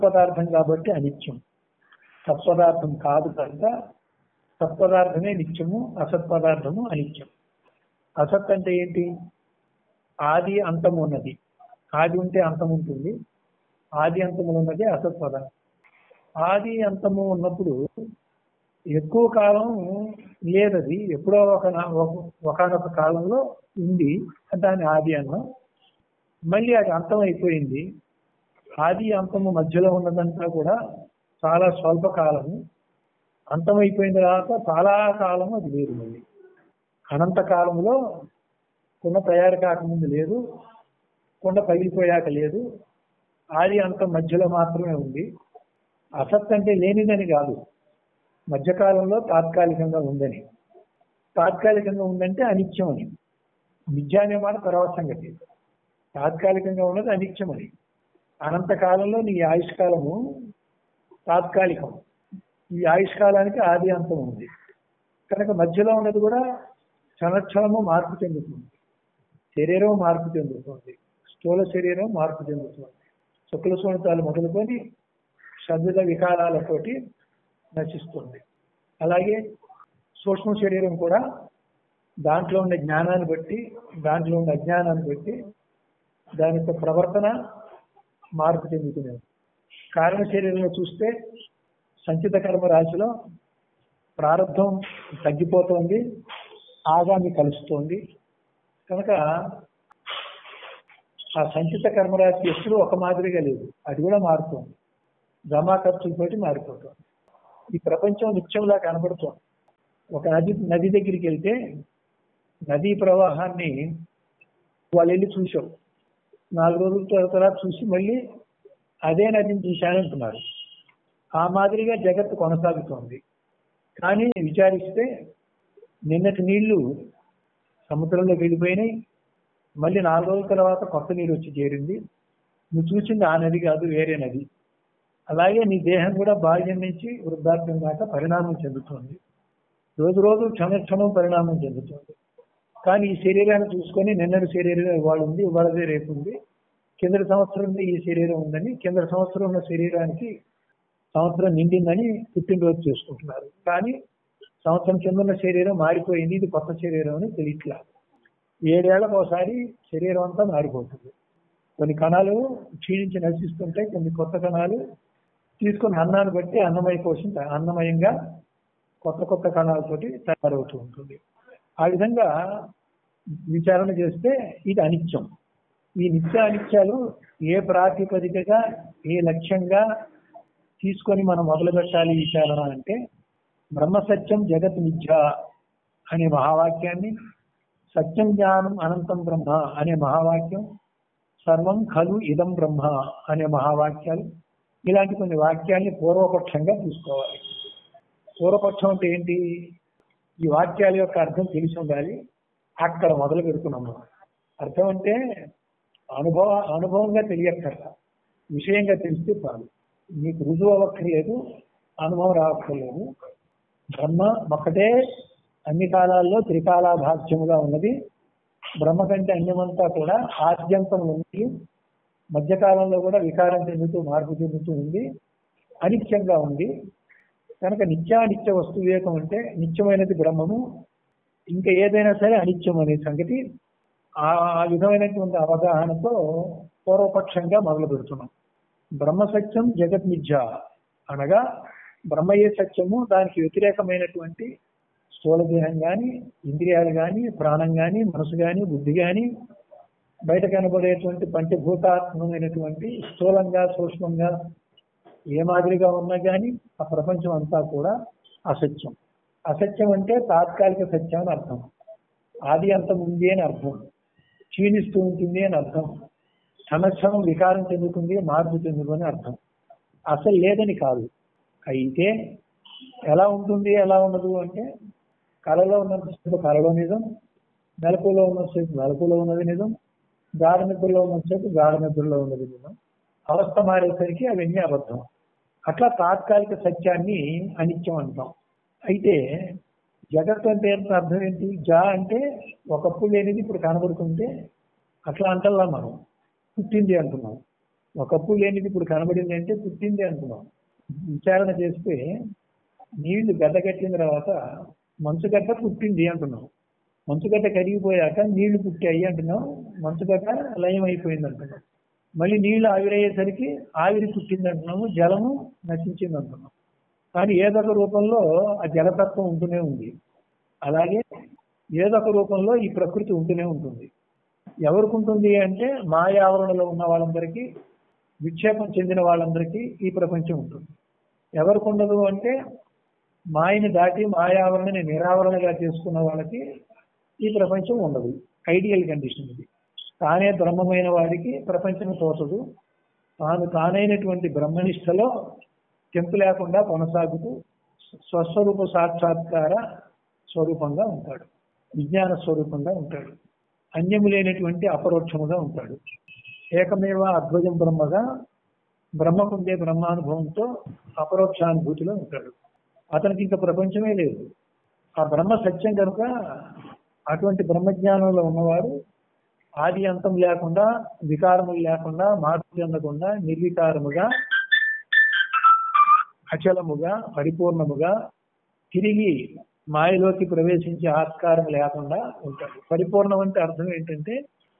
పదార్థం కాబట్టి అనిత్యం సత్పదార్థం కాదు కనుక సత్పదార్థమే నిత్యము అసత్పదార్థము అనిత్యం అసత్ అంటే ఏంటి ఆది అంతం ఉన్నది ఆది ఉంటే అంతం ఉంటుంది ఆది అంతము ఉన్నది అసత్ పదార్థం ఆది అంతము ఉన్నప్పుడు ఎక్కువ కాలం లేదది ఎప్పుడో ఒక ఒకనొక కాలంలో ఉంది దాని ఆది అన్నం మళ్ళీ అది అంతం అయిపోయింది ఆది అంతము మధ్యలో ఉన్నదంతా కూడా చాలా స్వల్ప కాలము అంతమైపోయిన తర్వాత చాలా కాలం అది లేదు మళ్ళీ అనంత కాలంలో కుండ తయారు కాకముందు లేదు కుండ పగిలిపోయాక లేదు ఆది అంతం మధ్యలో మాత్రమే ఉంది అసత్ అంటే లేనిదని కాదు మధ్యకాలంలో తాత్కాలికంగా ఉందని తాత్కాలికంగా ఉందంటే అనిత్యం అని మిథ్య అనే మాట తర్వాత సంగతి తాత్కాలికంగా ఉన్నది అనిత్యం అని అనంతకాలంలో నీ ఆయుష్కాలము తాత్కాలికం ఈ ఆయుష్కాలానికి ఆది అంతం ఉంది కనుక మధ్యలో ఉన్నది కూడా క్షణక్షణము మార్పు చెందుతుంది శరీరం మార్పు చెందుతుంది స్థూల శరీరం మార్పు చెందుతుంది శుక్ల సోనితాలు మొదలుకొని శబ్ద వికారాలతోటి నశిస్తుంది అలాగే సూక్ష్మ శరీరం కూడా దాంట్లో ఉండే జ్ఞానాన్ని బట్టి దాంట్లో ఉండే అజ్ఞానాన్ని బట్టి దాని యొక్క ప్రవర్తన మార్పు చెందుతుంది కారణ శరీరంలో చూస్తే సంచిత కర్మ రాశిలో ప్రారంభం తగ్గిపోతుంది ఆగామి కలుస్తోంది కనుక ఆ సంచిత కర్మరాశి ఎప్పుడు ఒక మాదిరిగా లేదు అది కూడా మారుతుంది జమా ఖర్చులతోటి మారిపోతుంది ఈ ప్రపంచం నిత్యంలా కనబడుతోంది ఒక నది నది దగ్గరికి వెళ్తే నదీ ప్రవాహాన్ని వాళ్ళు వెళ్ళి చూసాం నాలుగు రోజుల తర్వాత చూసి మళ్ళీ అదే నదిని చూశానంటున్నారు ఆ మాదిరిగా జగత్తు కొనసాగుతోంది కానీ విచారిస్తే నిన్నటి నీళ్లు సముద్రంలోకి వెళ్ళిపోయినాయి మళ్ళీ నాలుగు రోజుల తర్వాత కొత్త నీరు వచ్చి చేరింది నువ్వు చూసింది ఆ నది కాదు వేరే నది అలాగే నీ దేహం కూడా బాల్యం నుంచి వృద్ధాప్యం దాకా పరిణామం చెందుతుంది రోజు రోజు క్షణ క్షణం పరిణామం చెందుతుంది కానీ ఈ శరీరాన్ని చూసుకొని నిన్నటి శరీరం ఇవాళ ఉంది ఇవాళదే రేపు ఉంది కిందటి సంవత్సరం ఈ శరీరం ఉందని కిందటి సంవత్సరం ఉన్న శరీరానికి సంవత్సరం నిండిందని పుట్టినరోజు చేసుకుంటున్నారు కానీ సంవత్సరం కింద ఉన్న శరీరం మారిపోయింది ఇది కొత్త శరీరం అని తెలియట్లా ఏడేళ్లకు ఒకసారి శరీరం అంతా మారిపోతుంది కొన్ని కణాలు క్షీణించి నశిస్తుంటాయి కొన్ని కొత్త కణాలు తీసుకుని అన్నాన్ని బట్టి అన్నమయ కోశం అన్నమయంగా కొత్త కొత్త కణాలతోటి తయారవుతూ ఉంటుంది ఆ విధంగా విచారణ చేస్తే ఇది అనిత్యం ఈ నిత్య అనిత్యాలు ఏ ప్రాతిపదికగా ఏ లక్ష్యంగా తీసుకొని మనం మొదలు పెట్టాలి విచారణ అంటే బ్రహ్మసత్యం జగత్ మిథ్య అనే మహావాక్యాన్ని సత్యం జ్ఞానం అనంతం బ్రహ్మ అనే మహావాక్యం సర్వం ఖలు ఇదం బ్రహ్మ అనే మహావాక్యాలు ఇలాంటి కొన్ని వాక్యాల్ని పూర్వపక్షంగా తీసుకోవాలి పూర్వపక్షం అంటే ఏంటి ఈ వాక్యాల యొక్క అర్థం తెలిసి ఉండాలి అక్కడ మొదలు పెడుతున్నాము అర్థం అంటే అనుభవ అనుభవంగా తెలియక్కర్లా విషయంగా తెలిస్తే చాలు మీకు రుజువు అవ్వక్కర్లేదు అనుభవం రావక్కర్లేదు బ్రహ్మ ఒక్కటే అన్ని కాలాల్లో త్రికాలాభాష్యముగా ఉన్నది బ్రహ్మ కంటే అన్యమంతా కూడా ఆద్యంతం ఉంది మధ్యకాలంలో కూడా వికారం చెందుతూ మార్పు చెందుతూ ఉంది అనిత్యంగా ఉంది కనుక నిత్యానిత్య వస్తు వివేకం అంటే నిత్యమైనది బ్రహ్మము ఇంకా ఏదైనా సరే అనిత్యం అనే సంగతి ఆ విధమైనటువంటి అవగాహనతో పూర్వపక్షంగా మొదలు పెడుతున్నాం బ్రహ్మ సత్యం జగత్ మిథ్య అనగా బ్రహ్మయే సత్యము దానికి వ్యతిరేకమైనటువంటి స్థూల దేహం కానీ ఇంద్రియాలు కానీ ప్రాణం కానీ మనసు కానీ బుద్ధి కానీ బయట కనబడేటువంటి పంచభూతాత్మకమైనటువంటి స్థూలంగా సూక్ష్మంగా ఏ మాదిరిగా ఉన్నా కానీ ఆ ప్రపంచం అంతా కూడా అసత్యం అసత్యం అంటే తాత్కాలిక సత్యం అని అర్థం ఆది అంతం ఉంది అని అర్థం క్షీణిస్తూ ఉంటుంది అని అర్థం క్షణక్షణం వికారం చెందుతుంది మార్పు చెందుతుంది అర్థం అసలు లేదని కాదు అయితే ఎలా ఉంటుంది ఎలా ఉండదు అంటే కళలో ఉన్నంతసేపు కళలో నిజం మెలకులో ఉన్నంతసేపు మెలకులో ఉన్నది నిజం గాఢ నిద్రలో ఉన్నంతసేపు గాఢ నిద్రలో ఉన్నది నిజం అవస్థ మారేసరికి అవన్నీ అబద్ధం అట్లా తాత్కాలిక సత్యాన్ని అనిత్యం అంటాం అయితే జగత్ అంటే ఏంటో అర్థం ఏంటి జా అంటే ఒకప్పుడు లేనిది ఇప్పుడు కనబడుతుంటే అట్లా అంటల్లా మనం పుట్టింది అంటున్నాం ఒకప్పుడు లేనిది ఇప్పుడు కనబడింది అంటే పుట్టింది అంటున్నాం విచారణ చేస్తే నీళ్లు గడ్డగట్టిన తర్వాత మంచుగడ్డ పుట్టింది అంటున్నాం మంచుగడ్డ కరిగిపోయాక నీళ్లు పుట్టాయి అంటున్నాం మంచుగడ్డ లయం అయిపోయింది అంటున్నాం మళ్ళీ నీళ్లు ఆవిరయ్యేసరికి ఆవిరి పుట్టింది అంటున్నాము జలము నశించింది అంటున్నాం కానీ ఏదొక రూపంలో ఆ జలతత్వం ఉంటూనే ఉంది అలాగే ఏదొక రూపంలో ఈ ప్రకృతి ఉంటూనే ఉంటుంది ఎవరికి ఉంటుంది అంటే మాయావరణలో ఉన్న వాళ్ళందరికీ విక్షేపం చెందిన వాళ్ళందరికీ ఈ ప్రపంచం ఉంటుంది ఎవరికి ఉండదు అంటే మాయని దాటి మాయావరణని నిరావరణగా చేసుకున్న వాళ్ళకి ఈ ప్రపంచం ఉండదు ఐడియల్ కండిషన్ ఇది తానే బ్రహ్మమైన వాడికి ప్రపంచం తోచదు తాను తానైనటువంటి బ్రహ్మనిష్టలో తెంపు లేకుండా కొనసాగుతూ స్వస్వరూప సాక్షాత్కార స్వరూపంగా ఉంటాడు విజ్ఞాన స్వరూపంగా ఉంటాడు అన్యము లేనటువంటి అపరోక్షముగా ఉంటాడు ఏకమేవ అద్వైతం బ్రహ్మగా బ్రహ్మకుండే బ్రహ్మానుభవంతో అపరోక్షానుభూతిలో ఉంటాడు అతనికి ఇంకా ప్రపంచమే లేదు ఆ బ్రహ్మ సత్యం కనుక అటువంటి బ్రహ్మజ్ఞానంలో ఉన్నవారు ఆది అంతం లేకుండా వికారములు లేకుండా మార్పు చెందకుండా నిర్వికారముగా అచలముగా పరిపూర్ణముగా తిరిగి మాయలోకి ప్రవేశించే ఆస్కారం లేకుండా ఉంటాడు పరిపూర్ణం అంటే అర్థం ఏంటంటే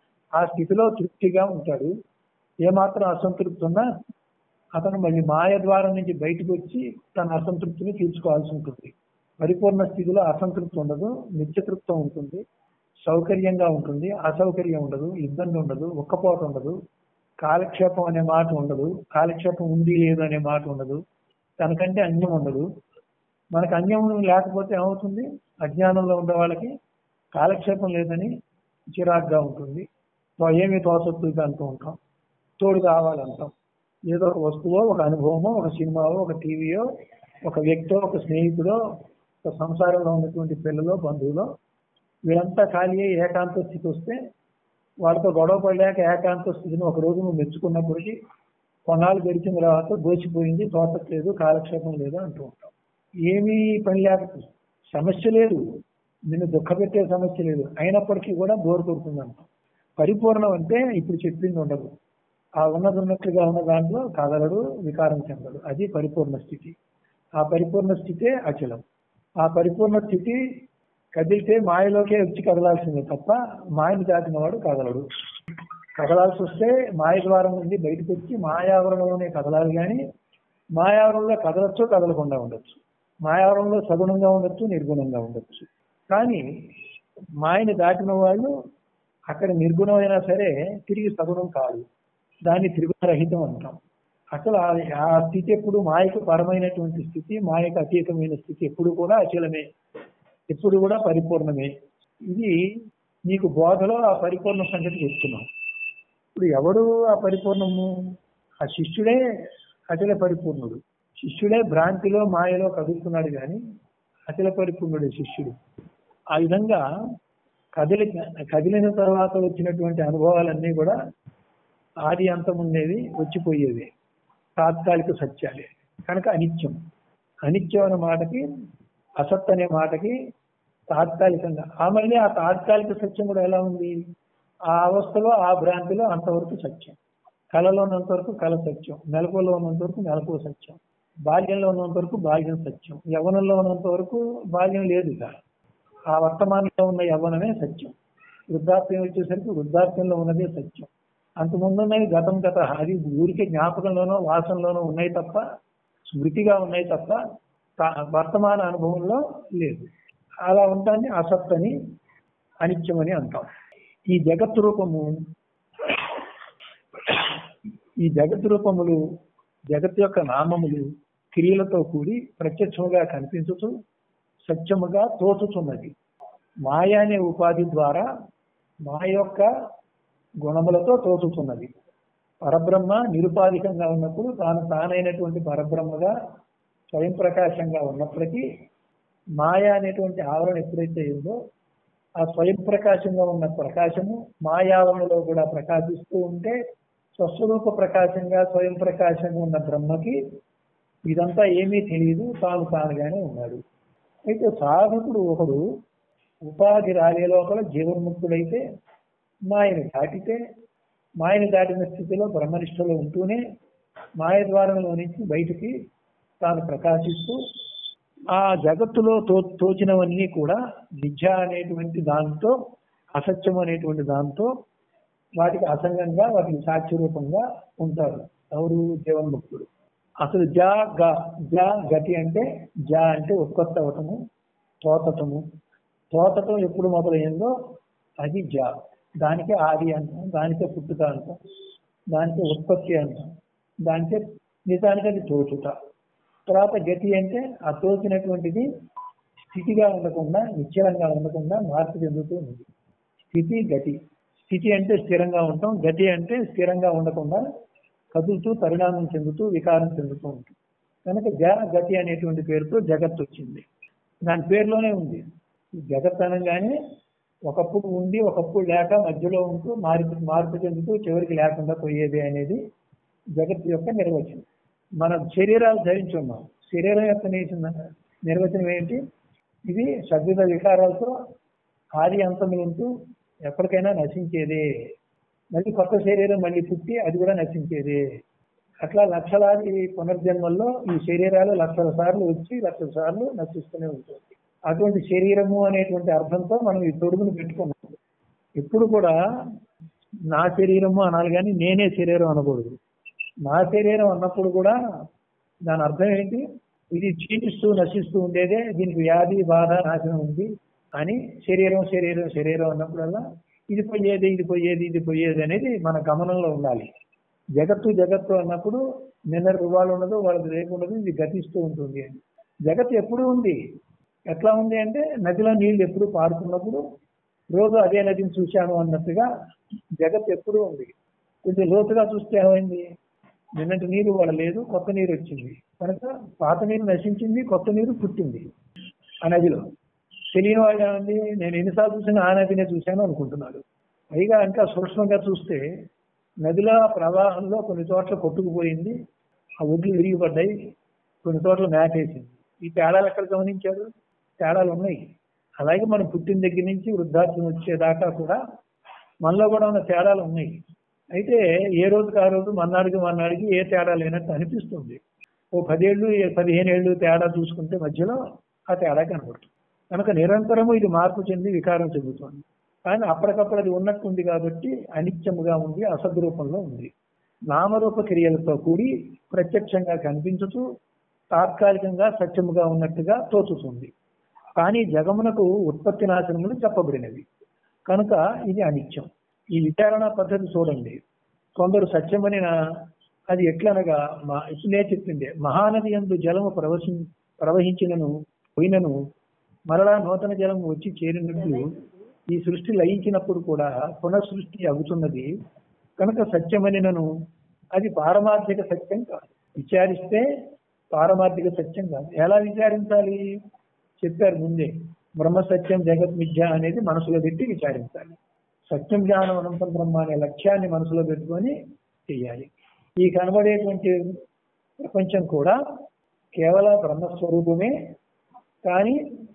ఆ స్థితిలో తృప్తిగా ఉంటాడు ఏమాత్రం అసంతృప్తి ఉన్నా అతను మళ్ళీ మాయ ద్వారం నుంచి బయటకు వచ్చి తన అసంతృప్తిని తీర్చుకోవాల్సి ఉంటుంది పరిపూర్ణ స్థితిలో అసంతృప్తి ఉండదు నిత్యతృప్తం ఉంటుంది సౌకర్యంగా ఉంటుంది అసౌకర్యం ఉండదు ఇబ్బంది ఉండదు ఒక్కపోత ఉండదు కాలక్షేపం అనే మాట ఉండదు కాలక్షేపం ఉంది లేదు అనే మాట ఉండదు తనకంటే అన్యం ఉండదు మనకు అన్యం లేకపోతే ఏమవుతుంది అజ్ఞానంలో ఉండే వాళ్ళకి కాలక్షేపం లేదని చిరాగ్గా ఉంటుంది తో- ఏమీ తోచొద్దు అంటూ ఉంటాం తోడు కావాలంటాం ఏదో ఒక వస్తువో ఒక అనుభవమో ఒక సినిమావో ఒక టీవీయో ఒక వ్యక్తో ఒక స్నేహితుడో ఒక సంసారంలో ఉన్నటువంటి పిల్లలో బంధువులో వీళ్ళంతా ఖాళీ అయ్యి ఏకాంత స్థితి వస్తే వాళ్ళతో గొడవ పడలేక ఏకాంత స్థితిని ఒక రోజు నువ్వు మెచ్చుకున్నప్పటికీ కొన్నాళ్ళు గడిచిన తర్వాత దోచిపోయింది తోచట్లేదు కాలక్షేపం లేదు అంటూ ఉంటాం ఏమీ పని లేకపోతే సమస్య లేదు నిన్ను దుఃఖపెట్టే సమస్య లేదు అయినప్పటికీ కూడా బోరు కొడుతుందంట పరిపూర్ణం అంటే ఇప్పుడు చెప్పింది ఉండదు ఆ ఉన్నది ఉన్నట్లుగా ఉన్న దాంట్లో కదలడు వికారం చెందడు అది పరిపూర్ణ స్థితి ఆ పరిపూర్ణ స్థితే అచలం ఆ పరిపూర్ణ స్థితి కదిలితే మాయలోకే వచ్చి కదలాల్సిందే తప్ప మాయను దాటిన వాడు కదలడు కదలాల్సి వస్తే మాయ ద్వారం నుండి బయటకు వచ్చి మాయావరణలోనే కదలాలి కానీ మాయావరణంలో కదలచ్చు కదలకుండా ఉండొచ్చు మాయావరణంలో సగుణంగా ఉండొచ్చు నిర్గుణంగా ఉండొచ్చు కానీ మాయని దాటిన వాళ్ళు అక్కడ నిర్గుణమైనా సరే తిరిగి సగుణం కాదు దాన్ని త్రిగుణరహితం అంటాం అసలు ఆ- ఆ స్థితి ఎప్పుడు మాయకు పరమైనటువంటి స్థితి మాయకు అతీతమైన స్థితి ఎప్పుడు కూడా అచలమే ఎప్పుడు కూడా పరిపూర్ణమే ఇది నీకు బోధలో ఆ పరిపూర్ణ సంగతి చెప్తున్నాం ఇప్పుడు ఎవడు ఆ పరిపూర్ణము ఆ శిష్యుడే అచల పరిపూర్ణుడు శిష్యుడే భ్రాంతిలో మాయలో కదులుతున్నాడు కానీ అచల పరిపూర్ణుడే శిష్యుడు ఆ విధంగా కదిలి కదిలిన తర్వాత వచ్చినటువంటి అనుభవాలన్నీ కూడా ఆది అంతం ఉండేవి వచ్చిపోయేవి తాత్కాలిక సత్యాలే కనుక అనిత్యం అనిత్యం అనే మాటకి అసత్ అనే మాటకి తాత్కాలికంగా ఆ మళ్ళీ ఆ తాత్కాలిక సత్యం కూడా ఎలా ఉంది ఆ అవస్థలో ఆ భ్రాంతిలో అంతవరకు సత్యం కళలో ఉన్నంత వరకు కళ సత్యం మెలకువలో ఉన్నంత వరకు మెలకువ సత్యం బాల్యంలో ఉన్నంత వరకు బాల్యం సత్యం యవ్వనంలో ఉన్నంత వరకు బాల్యం లేదు ఇక ఆ వర్తమానంలో ఉన్న యవ్వనమే సత్యం వృద్ధాప్యం వచ్చేసరికి వృద్ధాప్యంలో ఉన్నదే సత్యం అంతకుముందు ఉన్నవి గతం గత అది ఊరికే జ్ఞాపకంలోనో వాసనలోనో ఉన్నాయి తప్ప స్మృతిగా ఉన్నాయి తప్ప తా- వర్తమాన అనుభవంలో లేదు అలా ఉంటాన్ని అసత్ అని అనిత్యమని అంటాం ఈ జగత్ రూపము ఈ జగత్ రూపములు జగత్ యొక్క నామములు క్రియలతో కూడి ప్రత్యక్షముగా కనిపించుతూ సత్యముగా తోచుతున్నది మాయ అనే ఉపాధి ద్వారా మా యొక్క గుణములతో తోచుతున్నది పరబ్రహ్మ నిరుపాధికంగా ఉన్నప్పుడు తాను తానైనటువంటి పరబ్రహ్మగా స్వయం ప్రకాశంగా ఉన్నప్పటికీ మాయ అనేటువంటి ఆవరణ ఎప్పుడైతే ఉందో ఆ స్వయం ప్రకాశంగా ఉన్న ప్రకాశము మాయావరణలో కూడా ప్రకాశిస్తూ ఉంటే స్వస్వరూప ప్రకాశంగా స్వయం ప్రకాశంగా ఉన్న బ్రహ్మకి ఇదంతా ఏమీ తెలియదు తాను తానుగానే ఉన్నాడు అయితే సాధకుడు ఒకడు ఉపాధి రాలే లోపల జీవన్ముక్తుడైతే మాయని దాటితే మాయని దాటిన స్థితిలో బ్రహ్మనిష్టలో ఉంటూనే మాయ ద్వారంలో నుంచి బయటికి తాను ప్రకాశిస్తూ ఆ జగత్తులో తో తోచినవన్నీ కూడా విద్య అనేటువంటి దాంతో అసత్యం అనేటువంటి దాంతో వాటికి అసంగంగా వాటికి సాక్షి రూపంగా ఉంటారు ఎవరు జీవన్ముక్తుడు అసలు జా గ జా గతి అంటే జా అంటే ఉత్పత్తి అవటము తోతటము తోతటం ఎప్పుడు మొదలైందో అది జా దానికే ఆది అంటాం దానికే పుట్టుక అంటాం దానికే ఉత్పత్తి అంటాం దానికే నిజానికి అది తోచుట తర్వాత గతి అంటే ఆ తోచినటువంటిది స్థితిగా ఉండకుండా నిశ్చలంగా ఉండకుండా మార్పు చెందుతూ ఉంది స్థితి గతి స్థితి అంటే స్థిరంగా ఉంటాం గతి అంటే స్థిరంగా ఉండకుండా కదులుతూ పరిణామం చెందుతూ వికారం చెందుతూ ఉంటుంది కనుక జ గతి అనేటువంటి పేరుతో జగత్ వచ్చింది దాని పేరులోనే ఉంది ఈ జగత్ అనగానే ఒకప్పుడు ఉండి ఒకప్పుడు లేక మధ్యలో ఉంటూ మార్పు మార్పు చెందుతూ చివరికి లేకుండా పోయేది అనేది జగత్ యొక్క నిర్వచనం మన శరీరాలు ధరించి ఉన్నాం శరీరం యొక్క నిర్వచనం నిర్వచనం ఏంటి ఇది సభ్యుల వికారాలతో ఆది అంతములు ఉంటూ ఎప్పటికైనా నశించేదే మళ్ళీ కొత్త శరీరం మళ్ళీ పుట్టి అది కూడా నశించేదే అట్లా లక్షలాది పునర్జన్మల్లో ఈ శరీరాలు లక్షల సార్లు వచ్చి లక్షల సార్లు నశిస్తూనే ఉంటుంది అటువంటి శరీరము అనేటువంటి అర్థంతో మనం ఈ తొడుగును పెట్టుకున్నాం ఎప్పుడు కూడా నా శరీరము అనాలి కానీ నేనే శరీరం అనకూడదు నా శరీరం అన్నప్పుడు కూడా దాని అర్థం ఏంటి ఇది క్షీణిస్తూ నశిస్తూ ఉండేదే దీనికి వ్యాధి బాధ నాశనం ఉంది అని శరీరం శరీరం శరీరం అన్నప్పుడల్లా ఇది పోయేది ఇది పోయేది ఇది పోయేది అనేది మన గమనంలో ఉండాలి జగత్తు జగత్తు అన్నప్పుడు నిన్న ఇవాళ ఉండదు వాళ్ళది రేపు ఉండదు ఇది గతిస్తూ ఉంటుంది అని జగత్తు ఎప్పుడు ఉంది ఎట్లా ఉంది అంటే నదిలో నీళ్లు ఎప్పుడు పారుతున్నప్పుడు రోజు అదే నదిని చూశాను అన్నట్టుగా జగత్ ఎప్పుడు ఉంది కొంచెం లోతుగా చూస్తే ఏమైంది నిన్నటి నీరు వాళ్ళ లేదు కొత్త నీరు వచ్చింది కనుక పాత నీరు నశించింది కొత్త నీరు పుట్టింది ఆ నదిలో తెలియని వాళ్ళు ఏమంది నేను ఎన్నిసార్లు చూసినా ఆ నదినే చూశాను అనుకుంటున్నాడు పైగా ఇంకా సూక్ష్మంగా చూస్తే నదిలో ప్రవాహంలో కొన్ని చోట్ల కొట్టుకుపోయింది ఆ ఒడ్లు విరిగిపడ్డాయి కొన్ని చోట్ల మేకేసింది ఈ తేడాలు ఎక్కడ గమనించారు తేడాలు ఉన్నాయి అలాగే మనం పుట్టిన దగ్గర నుంచి వృద్ధాప్యం వచ్చేదాకా కూడా మనలో కూడా ఉన్న తేడాలు ఉన్నాయి అయితే ఏ రోజుకి ఆ రోజు మన్నాడికి మన్నాడికి ఏ తేడా లేనట్టు అనిపిస్తుంది ఓ పదేళ్ళు పదిహేను ఏళ్ళు తేడా చూసుకుంటే మధ్యలో ఆ తేడా కనబడుతుంది కనుక నిరంతరము ఇది మార్పు చెంది వికారం చెందుతుంది కానీ అప్పటికప్పుడు అది ఉన్నట్టుంది కాబట్టి అనిత్యముగా ఉంది అసద్రూపంలో ఉంది నామరూప క్రియలతో కూడి ప్రత్యక్షంగా కనిపించుతూ తాత్కాలికంగా సత్యముగా ఉన్నట్టుగా తోచుతుంది కానీ జగమునకు ఉత్పత్తి నాశనములు చెప్పబడినవి కనుక ఇది అనిత్యం ఈ విచారణ పద్ధతి చూడండి కొందరు సత్యమని అది ఎట్లనగా మా ఇప్పుడే చెప్పింది మహానది ఎందు జలము ప్రవశి ప్రవహించినను పోయినను మరలా నూతన జలం వచ్చి చేరినట్లు ఈ సృష్టి లయించినప్పుడు కూడా పునఃసృష్టి అవుతున్నది కనుక సత్యమనినను అది పారమార్థిక సత్యం కాదు విచారిస్తే పారమార్థిక సత్యం కాదు ఎలా విచారించాలి చెప్పారు ముందే బ్రహ్మ సత్యం జగత్ మిథ్య అనేది మనసులో పెట్టి విచారించాలి సత్యం జ్ఞానం అనంతం బ్రహ్మ అనే లక్ష్యాన్ని మనసులో పెట్టుకొని చెయ్యాలి ఈ కనబడేటువంటి ప్రపంచం కూడా కేవలం బ్రహ్మస్వరూపమే కానీ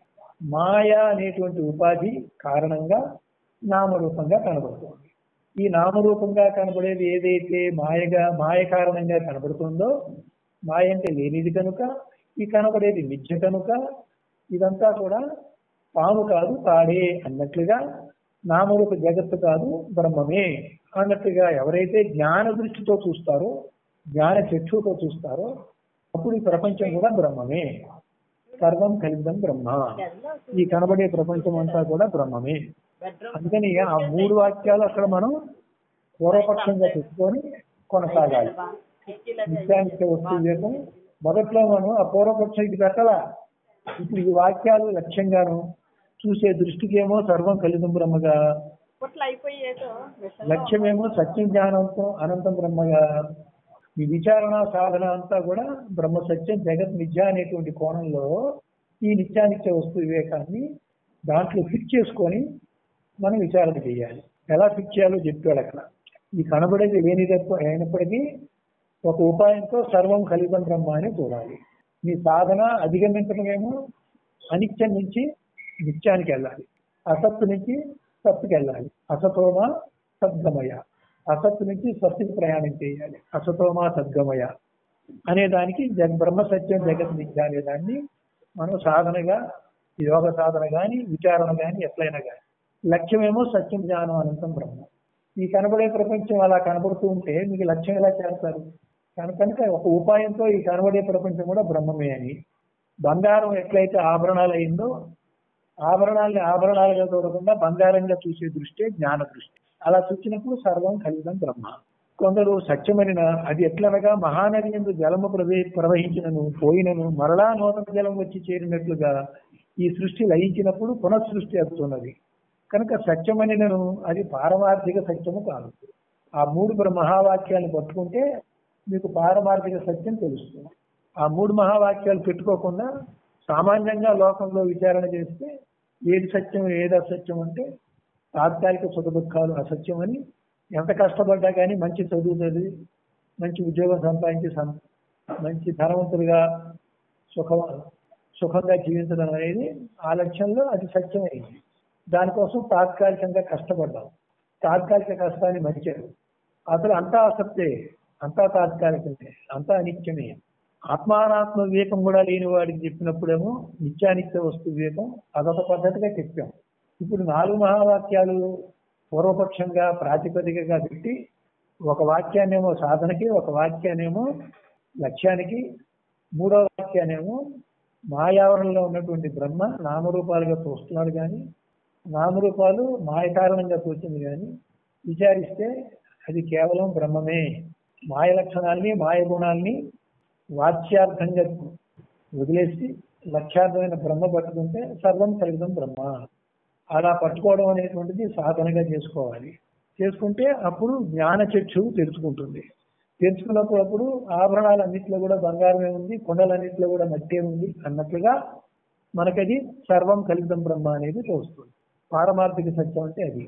మాయా అనేటువంటి ఉపాధి కారణంగా నామరూపంగా కనబడుతుంది ఈ నామరూపంగా కనబడేది ఏదైతే మాయగా మాయ కారణంగా కనబడుతుందో మాయ అంటే లేనిది కనుక ఈ కనబడేది మిథ్య కనుక ఇదంతా కూడా పాము కాదు తాడే అన్నట్లుగా నామరూప జగత్తు కాదు బ్రహ్మమే అన్నట్టుగా ఎవరైతే జ్ఞాన దృష్టితో చూస్తారో జ్ఞాన చక్షుతో చూస్తారో అప్పుడు ఈ ప్రపంచం కూడా బ్రహ్మమే సర్వం కలిద్దాం బ్రహ్మ ఈ కనబడే ప్రపంచం అంతా కూడా బ్రహ్మమే అందుకని ఆ మూడు వాక్యాలు అక్కడ మనం పూర్వపక్షంగా పెట్టుకొని కొనసాగాలి నిత్యానికి వస్తువు చేతం మొదట్లో మనం ఆ పూర్వపక్షం ఇది పెట్టాలా ఇప్పుడు ఈ వాక్యాలు లక్ష్యంగాను చూసే దృష్టికేమో సర్వం కలితం బ్రహ్మగా అప్పట్లో అయిపోయేదో విషయం లక్ష్యమేమో సత్య జ్ఞానంతో అనంతం బ్రహ్మగా ఈ విచారణ సాధన అంతా కూడా బ్రహ్మ సత్యం జగత్ మిథ్య అనేటువంటి కోణంలో ఈ నిత్యానిత్య వస్తు వివేకాన్ని దాంట్లో ఫిట్ చేసుకొని మనం విచారణ చేయాలి ఎలా ఫిట్ చేయాలో చెప్పాడు అక్కడ ఈ కనబడేది లేనిదప్ప అయినప్పటికీ ఒక ఉపాయంతో సర్వం కలితం బ్రహ్మ అని చూడాలి మీ సాధన అధిగమించడమేమో అనిత్యం నుంచి నిత్యానికి వెళ్ళాలి అసత్తు నుంచి సత్తుకి వెళ్ళాలి అసతోమ సద్గమయ అసత్తు నుంచి స్వస్తికి ప్రయాణం చేయాలి అసతోమా సద్గమయ అనే దానికి జగ బ్రహ్మ సత్యం జగత్ మిథ్య అనే దాన్ని మనం సాధనగా యోగ సాధన కానీ విచారణ కానీ ఎట్లయినా కానీ లక్ష్యమేమో సత్యం జ్ఞానం అనంతం బ్రహ్మ ఈ కనబడే ప్రపంచం అలా కనబడుతూ ఉంటే మీకు లక్ష్యం ఎలా చేస్తారు కనుక కనుక ఒక ఉపాయంతో ఈ కనబడే ప్రపంచం కూడా బ్రహ్మమే అని బంగారం ఎట్లయితే ఆభరణాలు అయిందో ఆభరణాలని ఆభరణాలుగా చూడకుండా బంగారంగా చూసే దృష్టే జ్ఞాన దృష్టి అలా చూసినప్పుడు సర్వం కలిగిన బ్రహ్మ కొందరు సత్యమనిన అది ఎట్లనగా మహానది ఎందు జలము ప్రవే ప్రవహించినను పోయినను మరలా నూతన జలం వచ్చి చేరినట్లుగా ఈ సృష్టి లయించినప్పుడు పునఃసృష్టి అవుతున్నది కనుక సత్యమనినను అది పారమార్థిక సత్యము కాదు ఆ మూడు బ్ర- మహావాక్యాలను పట్టుకుంటే మీకు పారమార్థిక సత్యం తెలుస్తుంది ఆ మూడు మహావాక్యాలు పెట్టుకోకుండా సామాన్యంగా లోకంలో విచారణ చేస్తే ఏది సత్యం ఏది అసత్యం అంటే తాత్కాలిక సుఖ దుఃఖాలు అసత్యం అని ఎంత కష్టపడ్డా కానీ మంచి చదువు చదివి మంచి ఉద్యోగం సంపాదించి సం- మంచి ధనవంతులుగా సుఖ సుఖంగా జీవించడం అనేది ఆ లక్ష్యంలో అది సత్యమైంది దానికోసం తాత్కాలికంగా కష్టపడ్డాం తాత్కాలిక కష్టాన్ని మంచారు అసలు అంతా అసత్యే అంతా తాత్కాలికమే అంతా అనిత్యమే ఆత్మానాత్మ వివేకం కూడా లేని వాడికి చెప్పినప్పుడేమో నిత్యానిత్య వస్తు వివేకం అదొక పద్ధతిగా చెప్పాం ఇప్పుడు నాలుగు మహావాక్యాలు పూర్వపక్షంగా ప్రాతిపదికగా పెట్టి ఒక వాక్యాన్నేమో సాధనకి ఒక వాక్యాన్నేమో లక్ష్యానికి మూడో వాక్యాన్నేమో మాయావరణలో ఉన్నటువంటి బ్రహ్మ నామరూపాలుగా చూస్తున్నాడు కానీ నామరూపాలు మాయ కారణంగా తోచింది కానీ విచారిస్తే అది కేవలం బ్రహ్మమే మాయ లక్షణాల్ని మాయ గుణాల్ని వాచ్యార్థంగా వదిలేసి లక్ష్యార్థమైన బ్రహ్మ పట్టుకుంటే సర్వం కలిగిన బ్రహ్మ అలా పట్టుకోవడం అనేటువంటిది సాధనగా చేసుకోవాలి చేసుకుంటే అప్పుడు జ్ఞాన చక్షువు తెరుచుకుంటుంది తెరుచుకున్నప్పుడు అప్పుడు ఆభరణాలన్నింటిలో కూడా బంగారమే ఉంది కొండలన్నింటిలో కూడా మట్టే ఉంది అన్నట్లుగా మనకది సర్వం కలిగిన బ్రహ్మ అనేది తోస్తుంది పారమార్థిక సత్యం అంటే అది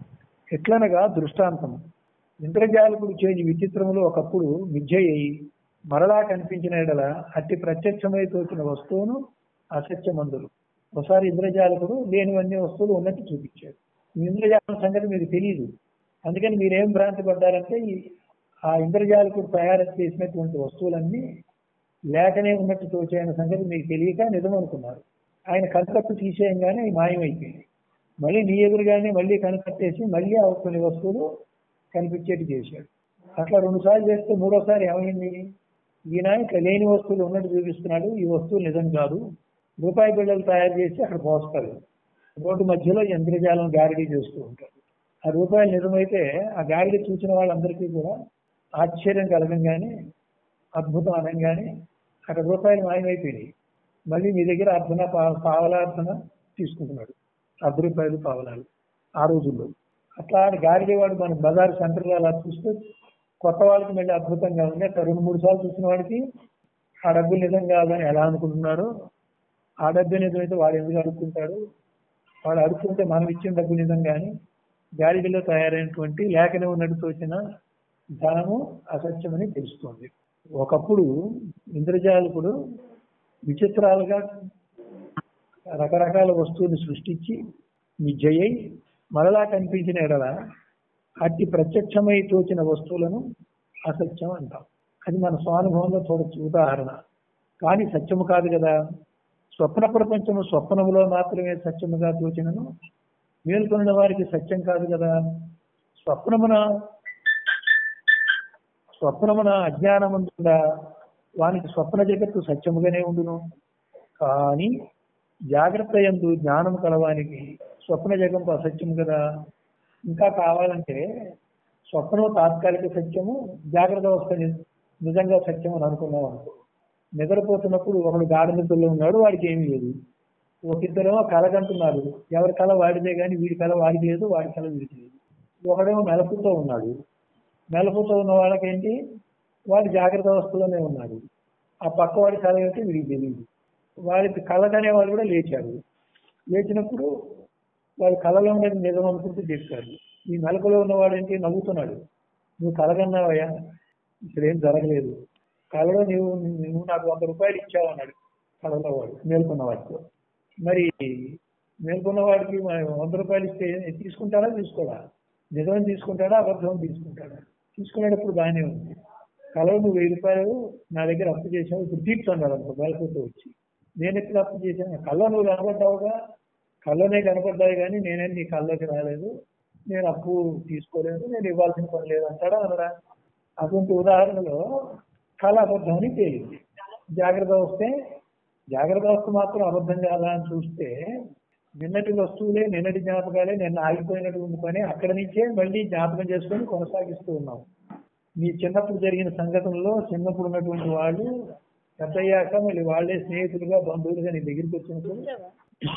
ఎట్లనగా దృష్టాంతం ఇంద్రజాలకుడు చేయి విచిత్రములు ఒకప్పుడు మిథ్య అయి మరలా కనిపించిన ఎడల అట్టి ప్రత్యక్షమై తోచిన వస్తువును అసత్యమందులు ఒకసారి ఇంద్రజాలకుడు లేనివన్నీ వస్తువులు ఉన్నట్టు చూపించాడు ఈ ఇంద్రజాలం సంగతి మీకు తెలియదు అందుకని మీరేం భ్రాంతి పడ్డారంటే ఈ ఆ ఇంద్రజాలకుడు తయారు చేసినటువంటి వస్తువులన్నీ లేకనే ఉన్నట్టు తోచాయన సంగతి మీకు తెలియక నిజం అనుకున్నారు ఆయన కనుకట్టు తీసేయంగానే అవి మాయమైపోయింది మళ్ళీ నీ ఎదురుగానే మళ్ళీ కనుకట్టేసి మళ్ళీ ఆ కొన్ని వస్తువులు కనిపించేట్టు చేశాడు అట్లా రెండు సార్లు చేస్తే మూడోసారి ఏమైంది ఈయన ఇట్లా లేని వస్తువులు ఉన్నట్టు చూపిస్తున్నాడు ఈ వస్తువులు నిజం కాదు రూపాయి బిళ్ళలు తయారు చేసి అక్కడ పోస్తారు రోడ్డు మధ్యలో ఈ ఇంద్రజాలం గారిడీ చేస్తూ ఉంటారు ఆ రూపాయలు నిజమైతే ఆ గారిడీ చూసిన వాళ్ళందరికీ కూడా ఆశ్చర్యం కలగంగానే అద్భుతం అనగానే అక్కడ రూపాయలు మాయమైపోయినాయి మళ్ళీ మీ దగ్గర అర్ధన పా- పావలార్ధన తీసుకుంటున్నాడు అర్ధ రూపాయలు పావలాలు ఆ రోజుల్లో అట్లా గారిడీ వాడు మన బజార్ సెంటర్లో అలా చూస్తే కొత్త వాళ్ళకి మళ్ళీ అద్భుతంగా ఉంది అట్లా రెండు మూడు సార్లు చూసిన వాడికి ఆ డబ్బు నిజం కాదని ఎలా అనుకుంటున్నారో ఆ డబ్బు నిజమైతే వాడు ఎందుకు అడుక్కుంటాడు వాడు అడుక్కుంటే మనం ఇచ్చిన డబ్బు నిజం కానీ గాలిలో తయారైనటువంటి లేఖనే ఉన్నట్టు తోచిన ధనము అసత్యమని తెలుస్తోంది ఒకప్పుడు ఇంద్రజాలకుడు విచిత్రాలుగా రకరకాల వస్తువులు సృష్టించి మిథ్యయై మరలా కనిపించిన ఎడల అట్టి ప్రత్యక్షమై తోచిన వస్తువులను అసత్యం అంటాం అది మన స్వానుభవంలో చూడొచ్చు ఉదాహరణ కానీ సత్యము కాదు కదా స్వప్న ప్రపంచము స్వప్నములో మాత్రమే సత్యముగా తోచినను మేల్కొన్న వారికి సత్యం కాదు కదా స్వప్నమున స్వప్నమున అజ్ఞానముందా వానికి స్వప్న జగత్తు సత్యముగానే ఉండును కానీ జాగ్రత్త ఎందు జ్ఞానం కలవానికి స్వప్న జగంపు అసత్యము కదా ఇంకా కావాలంటే స్వప్నం తాత్కాలిక సత్యము జాగ్రత్త అవస్థ ని- నిజంగా సత్యం అని అనుకున్నాం అనుకో నిద్రపోతున్నప్పుడు ఒకడు గాఢ నిద్రలో ఉన్నాడు వాడికి ఏమీ లేదు ఒక ఇద్దరేమో కలగంటున్నారు ఎవరి కళ వాడిదే కానీ వీడి కళ వాడికి లేదు వాడి కళ వీడికి లేదు ఒకడేమో మెలకుతో ఉన్నాడు మెలకుతో ఉన్న వాళ్ళకేంటి వాడి జాగ్రత్త అవస్థలోనే ఉన్నాడు ఆ పక్క వాడి కళ ఏంటి వీడికి తెలియదు వాడికి కళ వాడు కూడా లేచాడు లేచినప్పుడు వాడు కళలో ఉండేది నిజం అనుకుంటూ చెప్పాడు ఈ మెలకులో ఉన్నవాడు ఏంటి నవ్వుతున్నాడు నువ్వు కలగన్నావయ్యా ఇక్కడ ఏం జరగలేదు కళలో నువ్వు నువ్వు నాకు వంద రూపాయలు ఇచ్చావు అన్నాడు కళలో వాడు మేల్కొన్నవాడితో మరి మేల్కొన్న వాడికి మరి వంద రూపాయలు ఇస్తే తీసుకుంటారా తీసుకోడా నిజం తీసుకుంటాడా అబద్ధం తీసుకుంటాడా తీసుకునేటప్పుడు బాగానే ఉంది కలలో నువ్వు వెయ్యి రూపాయలు నా దగ్గర అప్పు చేసావు ఇప్పుడు తీర్చున్నారు అనుకో బయలుపోతూ వచ్చి నేను ఎక్కడ అప్పు చేశాను కళ్ళ నువ్వు కనపడ్డావుగా కళ్ళనే కనపడ్డాయి కానీ నేనే నీ కళ్ళకి రాలేదు నేను అప్పు తీసుకోలేదు నేను ఇవ్వాల్సిన పని లేదు అంటాడా అనడా అటువంటి ఉదాహరణలో కళ అబద్ధం అని తేలింది జాగ్రత్త వస్తే జాగ్రత్త వస్తు మాత్రం అబద్ధం కాదా అని చూస్తే నిన్నటి వస్తువులే నిన్నటి జ్ఞాపకాలే నిన్న ఆగిపోయినటువంటి పని అక్కడి నుంచే మళ్ళీ జ్ఞాపకం చేసుకొని కొనసాగిస్తూ ఉన్నాం మీ చిన్నప్పుడు జరిగిన సంఘటనలో చిన్నప్పుడు ఉన్నటువంటి వాళ్ళు పెద్దయ్యాక మళ్ళీ వాళ్ళే స్నేహితులుగా బంధువులుగా నీ దగ్గరికి వచ్చినప్పుడు చూసావా?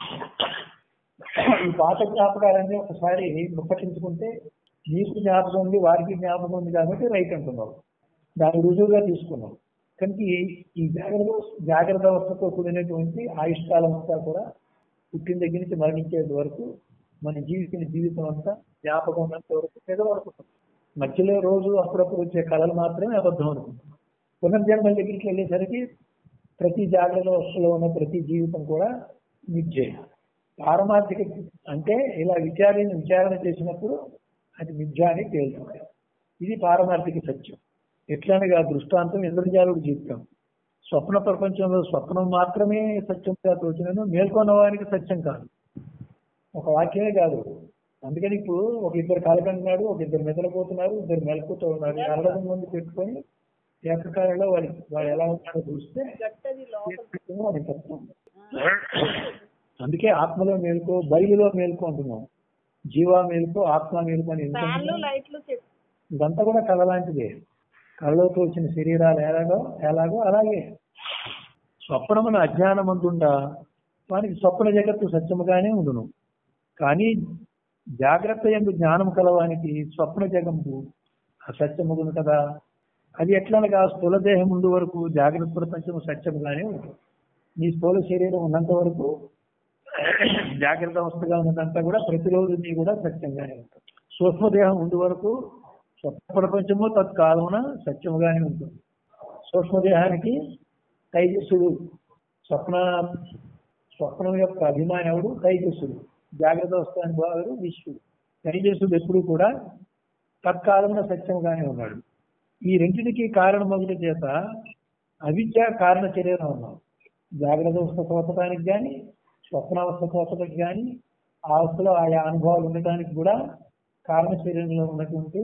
ఈ పాత జ్ఞాపకాలన్నీ ఒకసారి ముప్పటించుకుంటే నీకు జ్ఞాపకం ఉంది వారికి జ్ఞాపకం ఉంది కాబట్టి రైట్ అంటున్నావు దాన్ని రుజువుగా తీసుకున్నావు కనుక ఈ- ఈ జాగ్రత్త జాగ్రత్త అవస్థతో కూడినటువంటి ఆయుష్కాలం అంతా కూడా పుట్టిన దగ్గర నుంచి మరణించేంత వరకు మన జీవితం జీవితం అంతా జ్ఞాపకం ఉన్నంత వరకు నిజం అనుకుంటాం మధ్యలో రోజు అప్పుడప్పుడు వచ్చే కళలు మాత్రమే అబద్ధం అనుకుంటున్నాం పునర్జన్మ దగ్గరికి వెళ్ళేసరికి ప్రతి జాగ్రత్త అవస్థలో ఉన్న ప్రతి జీవితం కూడా మిథ్యే పారమార్థిక అంటే ఇలా విచారణ విచారణ చేసినప్పుడు అది మిథ్య అని తేలుతుంది ఇది పారమార్థిక సత్యం ఎట్లనగా దృష్టాంతం ఇంద్రజాలుడు జీవితం స్వప్న ప్రపంచంలో స్వప్నం మాత్రమే సత్యంగా తోచినను మేల్కొన్న వారికి సత్యం కాదు ఒక వాక్యమే కాదు అందుకని ఇప్పుడు ఒక ఇద్దరు కాలకంటున్నాడు ఒక ఇద్దరు నిద్రపోతున్నారు ఇద్దరు మెలకుతూ ఉన్నారు అరవై మంది పెట్టుకొని ఏకకాలంలో వాడి వాడు ఎలా ఉన్నాడో చూస్తే గట్టది లోపల వాడి తత్వం అందుకే ఆత్మలో మేలుకో బయలులో మేలుకో అంటున్నాం జీవ మేలుకో ఆత్మ మేలుకో అని ఎందుకు ఫ్యాన్లు అంటున్నాం? లైట్లు చెప్పు ఇదంతా కూడా కళ లాంటిదే కళలోకి వచ్చిన శరీరాలు ఎలాగో ఎలాగో అలాగే స్వప్నమున అజ్ఞానమంతుండా వానికి స్వప్న జగత్తు సత్యముగానే ఉండును కానీ జాగ్రత్త ఎందు జ్ఞానం కలవానికి స్వప్న జగంపు అసత్యముగును కదా అది ఎట్లనగా స్థూల దేహం ముందు వరకు జాగ్రత్త ప్రపంచము సత్యముగానే ఉంటుంది నీ స్థూల శరీరం ఉన్నంత వరకు జాగ్రత్త అవస్థగా ఉన్నదంతా కూడా ప్రతిరోజు నీ కూడా సత్యంగానే ఉంటుంది సూక్ష్మదేహం ముందు వరకు స్వప్న ప్రపంచము తత్కాలమున సత్యముగానే ఉంటుంది సూక్ష్మదేహానికి తైజస్సుడు స్వప్న స్వప్నం యొక్క అభిమానవుడు తైజస్సుడు జాగ్రత్త అవస్థ అనుభవాడు విశ్వడు తైజస్సుడు ఎప్పుడు కూడా తత్కాలమున సత్యముగానే ఉన్నాడు ఈ రెంటికి కారణమగుల చేత అవిద్య కారణ శరీరం ఉన్నాం జాగ్రత్త అవస్థ తోచడానికి కానీ స్వప్నావస్థ తోచడానికి కానీ ఆ అవస్థలో ఆయా అనుభవాలు ఉండటానికి కూడా కారణ శరీరంలో ఉన్నటువంటి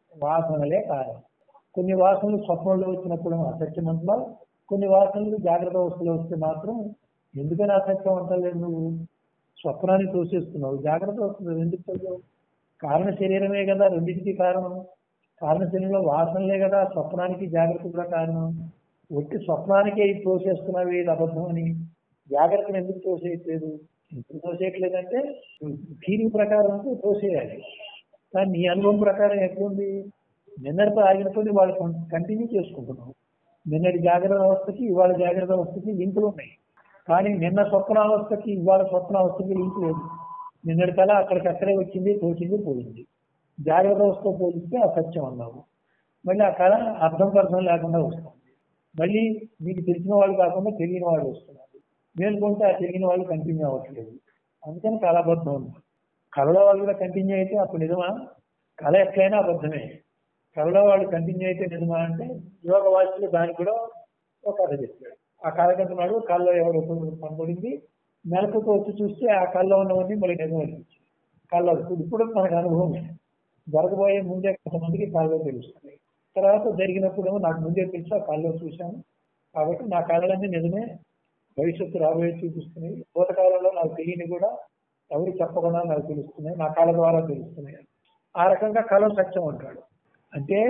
వాసనలే కారణం కొన్ని వాసనలు స్వప్నంలో వచ్చినప్పుడు అసత్యం అంటున్నావు కొన్ని వాసనలు జాగ్రత్త అవస్థలో వస్తే మాత్రం ఎందుకని అసత్యం అంటలేదు నువ్వు స్వప్నాన్ని తోసేస్తున్నావు జాగ్రత్త అవస్థలో ఎందుకు తోసావు కారణ శరీరమే కదా రెండింటికి కారణం కారణ శరీరంలో వాసనలే కదా స్వప్నానికి జాగ్రత్త కూడా కారణం ఒట్టి స్వప్నానికే ఇది తోసేస్తున్నావు ఇది అబద్ధం అని జాగ్రత్తను ఎందుకు తోసేయట్లేదు ఎందుకు తోసేయట్లేదంటే థీరీ ప్రకారం అంటే తోసేయాలి కానీ నీ అనుభవం ప్రకారం ఎట్లుంది నిన్నటితో ఆగిన కొన్ని వాళ్ళు కంటిన్యూ చేసుకుంటున్నాం నిన్నటి జాగ్రత్త అవస్థకి ఇవాళ జాగ్రత్త అవస్థకి లింకులు ఉన్నాయి కానీ నిన్న స్వప్నావస్థకి ఇవాళ స్వప్నావస్థకి లింక్ లేదు నిన్నటి కళ అక్కడికి అక్కడే వచ్చింది తోచింది పోయింది జాగ్రత్త అవస్థతో పోలిస్తే అసత్యం అన్నావు మళ్ళీ ఆ కళ అర్థం పర్థం లేకుండా వస్తుంది మళ్ళీ మీకు తెలిసిన వాళ్ళు కాకుండా తెలియని వాళ్ళు వస్తున్నారు మేలుకుంటే ఆ తెలియని వాళ్ళు కంటిన్యూ అవ్వట్లేదు అందుకని కళ అబద్ధం ఉంది కళలో వాళ్ళు కూడా కంటిన్యూ అయితే అప్పుడు నిజమా కళ ఎట్లయినా అబద్ధమే కళలో వాళ్ళు కంటిన్యూ అయితే నిజమా అంటే యోగ వాసులు దానికి కూడా ఒక కథ చెప్పాడు ఆ కథ కంటున్నాడు కళ్ళలో ఎవరు కనబడింది మెలకుతో వచ్చి చూస్తే ఆ కళ్ళలో ఉన్నవన్నీ మళ్ళీ నిజం అనిపించింది కళ్ళ ఇప్పుడు ఇప్పుడు మనకు అనుభవమే జరగబోయే ముందే కొంతమందికి కళ్ళలో తెలుస్తుంది తర్వాత జరిగినప్పుడేమో నాకు ముందే తెలుసు ఆ కళ్ళలో చూశాను కాబట్టి నా కళలన్నీ నిజమే భవిష్యత్తు రాబోయే చూపిస్తున్నాయి భూతకాలంలో నాకు తెలియని కూడా ఎవరు చెప్పకుండా నాకు తెలుస్తున్నాయి నా కళ ద్వారా తెలుస్తున్నాయి ఆ రకంగా కళ సత్యం అంటాడు అంటే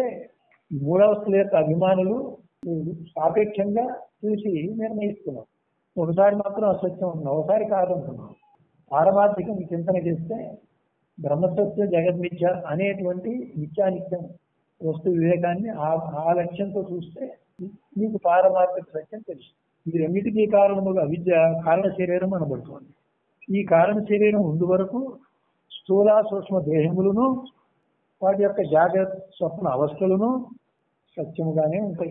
ఈ మూడవస్థల యొక్క అభిమానులు సాపేక్షంగా చూసి నిర్ణయిస్తున్నాం ఒకసారి మాత్రం అసత్యం ఉన్నాం ఒకసారి కాదంటున్నాం పారమార్థికం చింతన చేస్తే బ్రహ్మసత్య జగన్మిథ్య అనేటువంటి నిత్యానిత్యం వస్తు వివేకాన్ని ఆ ఆ లక్ష్యంతో చూస్తే నీకు పారమార్థిక సత్యం తెలుసు ఈ రెండింటికి కారణముగా అవిద్య కారణ శరీరం అనబడుతోంది ఈ కారణ శరీరం ముందు వరకు స్థూల సూక్ష్మ దేహములను వాటి యొక్క జాగ్రత్త స్వప్న అవస్థలను సత్యముగానే ఉంటాయి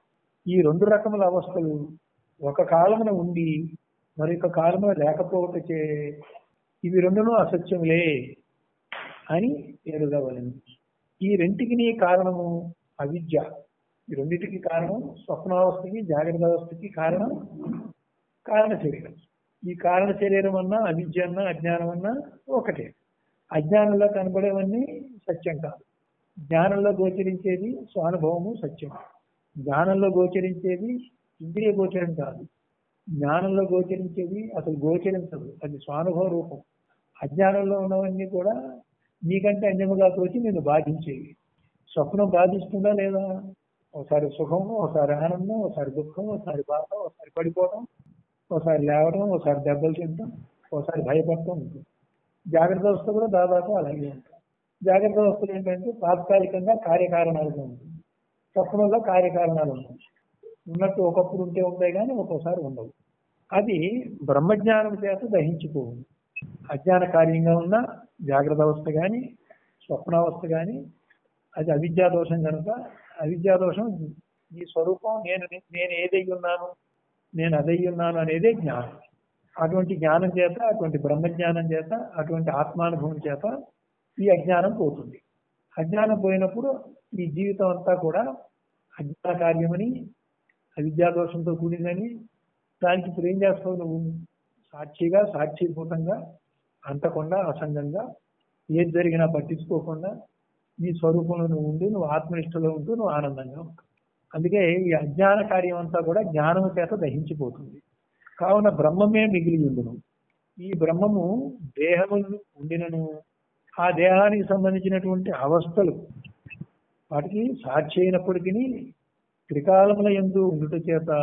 ఈ రెండు రకముల అవస్థలు ఒక కాలమున ఉండి మరొక కాలమున లేకపోవటచే ఇవి రెండును అసత్యములే అని ఎరుగవలను ఈ రెంటికి కారణము అవిద్య ఈ రెండింటికి కారణం స్వప్నావస్థకి జాగ్రత్త అవస్థకి కారణం కారణ శరీరం ఈ కారణ శరీరం అన్నా అవిద్య అన్నా అజ్ఞానం అన్నా ఒకటే అజ్ఞానంలో కనబడేవన్నీ సత్యం కాదు జ్ఞానంలో గోచరించేది స్వానుభవము సత్యం జ్ఞానంలో గోచరించేది ఇంద్రియ గోచరం కాదు జ్ఞానంలో గోచరించేది అసలు గోచరించదు అది స్వానుభవ రూపం అజ్ఞానంలో ఉన్నవన్నీ కూడా నీకంటే అన్యముగా తోచి నేను బాధించేవి స్వప్నం బాధిస్తుందా లేదా ఒకసారి సుఖం ఒకసారి ఆనందం ఒకసారి దుఃఖం ఒకసారి బాధ ఒకసారి పడిపోవడం ఒకసారి లేవడం ఒకసారి దెబ్బలు తింటాం ఒకసారి భయపడటం ఉంటుంది జాగ్రత్త అవస్థ కూడా దాదాపు అలాగే ఉంటుంది జాగ్రత్త అవస్థలు ఏంటంటే తాత్కాలికంగా కార్యకారణాలుగా ఉంటుంది స్వప్నంలో కార్యకారణాలు ఉంటాయి ఉన్నట్టు ఒకప్పుడు ఉంటే ఉంటాయి కానీ ఒక్కోసారి ఉండవు అది బ్రహ్మజ్ఞానం చేత దహించిపోవు అజ్ఞాన కార్యంగా ఉన్న జాగ్రత్త అవస్థ కానీ స్వప్నావస్థ కానీ అది అవిద్యా దోషం కనుక అవిద్యా దోషం ఈ స్వరూపం నేను నేను ఏదై ఉన్నాను నేను అదై ఉన్నాను అనేదే జ్ఞానం అటువంటి జ్ఞానం చేత అటువంటి బ్రహ్మజ్ఞానం చేత అటువంటి ఆత్మానుభవం చేత ఈ అజ్ఞానం పోతుంది అజ్ఞానం పోయినప్పుడు ఈ జీవితం అంతా కూడా అజ్ఞాన కార్యమని అవిద్యా దోషంతో కూడిందని దానికి ఇప్పుడు ఏం చేస్తావు నువ్వు సాక్షిగా సాక్షిభూతంగా అంటకుండా అసంగంగా ఏది జరిగినా పట్టించుకోకుండా నీ స్వరూపంలో నువ్వు ఉండి నువ్వు ఆత్మనిష్టలో ఉంటూ నువ్వు ఆనందంగా ఉంటావు అందుకే ఈ అజ్ఞాన కార్యం అంతా కూడా జ్ఞానము చేత దహించిపోతుంది కావున బ్రహ్మమే మిగిలి ఉండును ఈ బ్రహ్మము దేహము ఉండినను ఆ దేహానికి సంబంధించినటువంటి అవస్థలు వాటికి సాక్షి అయినప్పటికీ త్రికాలముల ఎందు ఉండుట చేత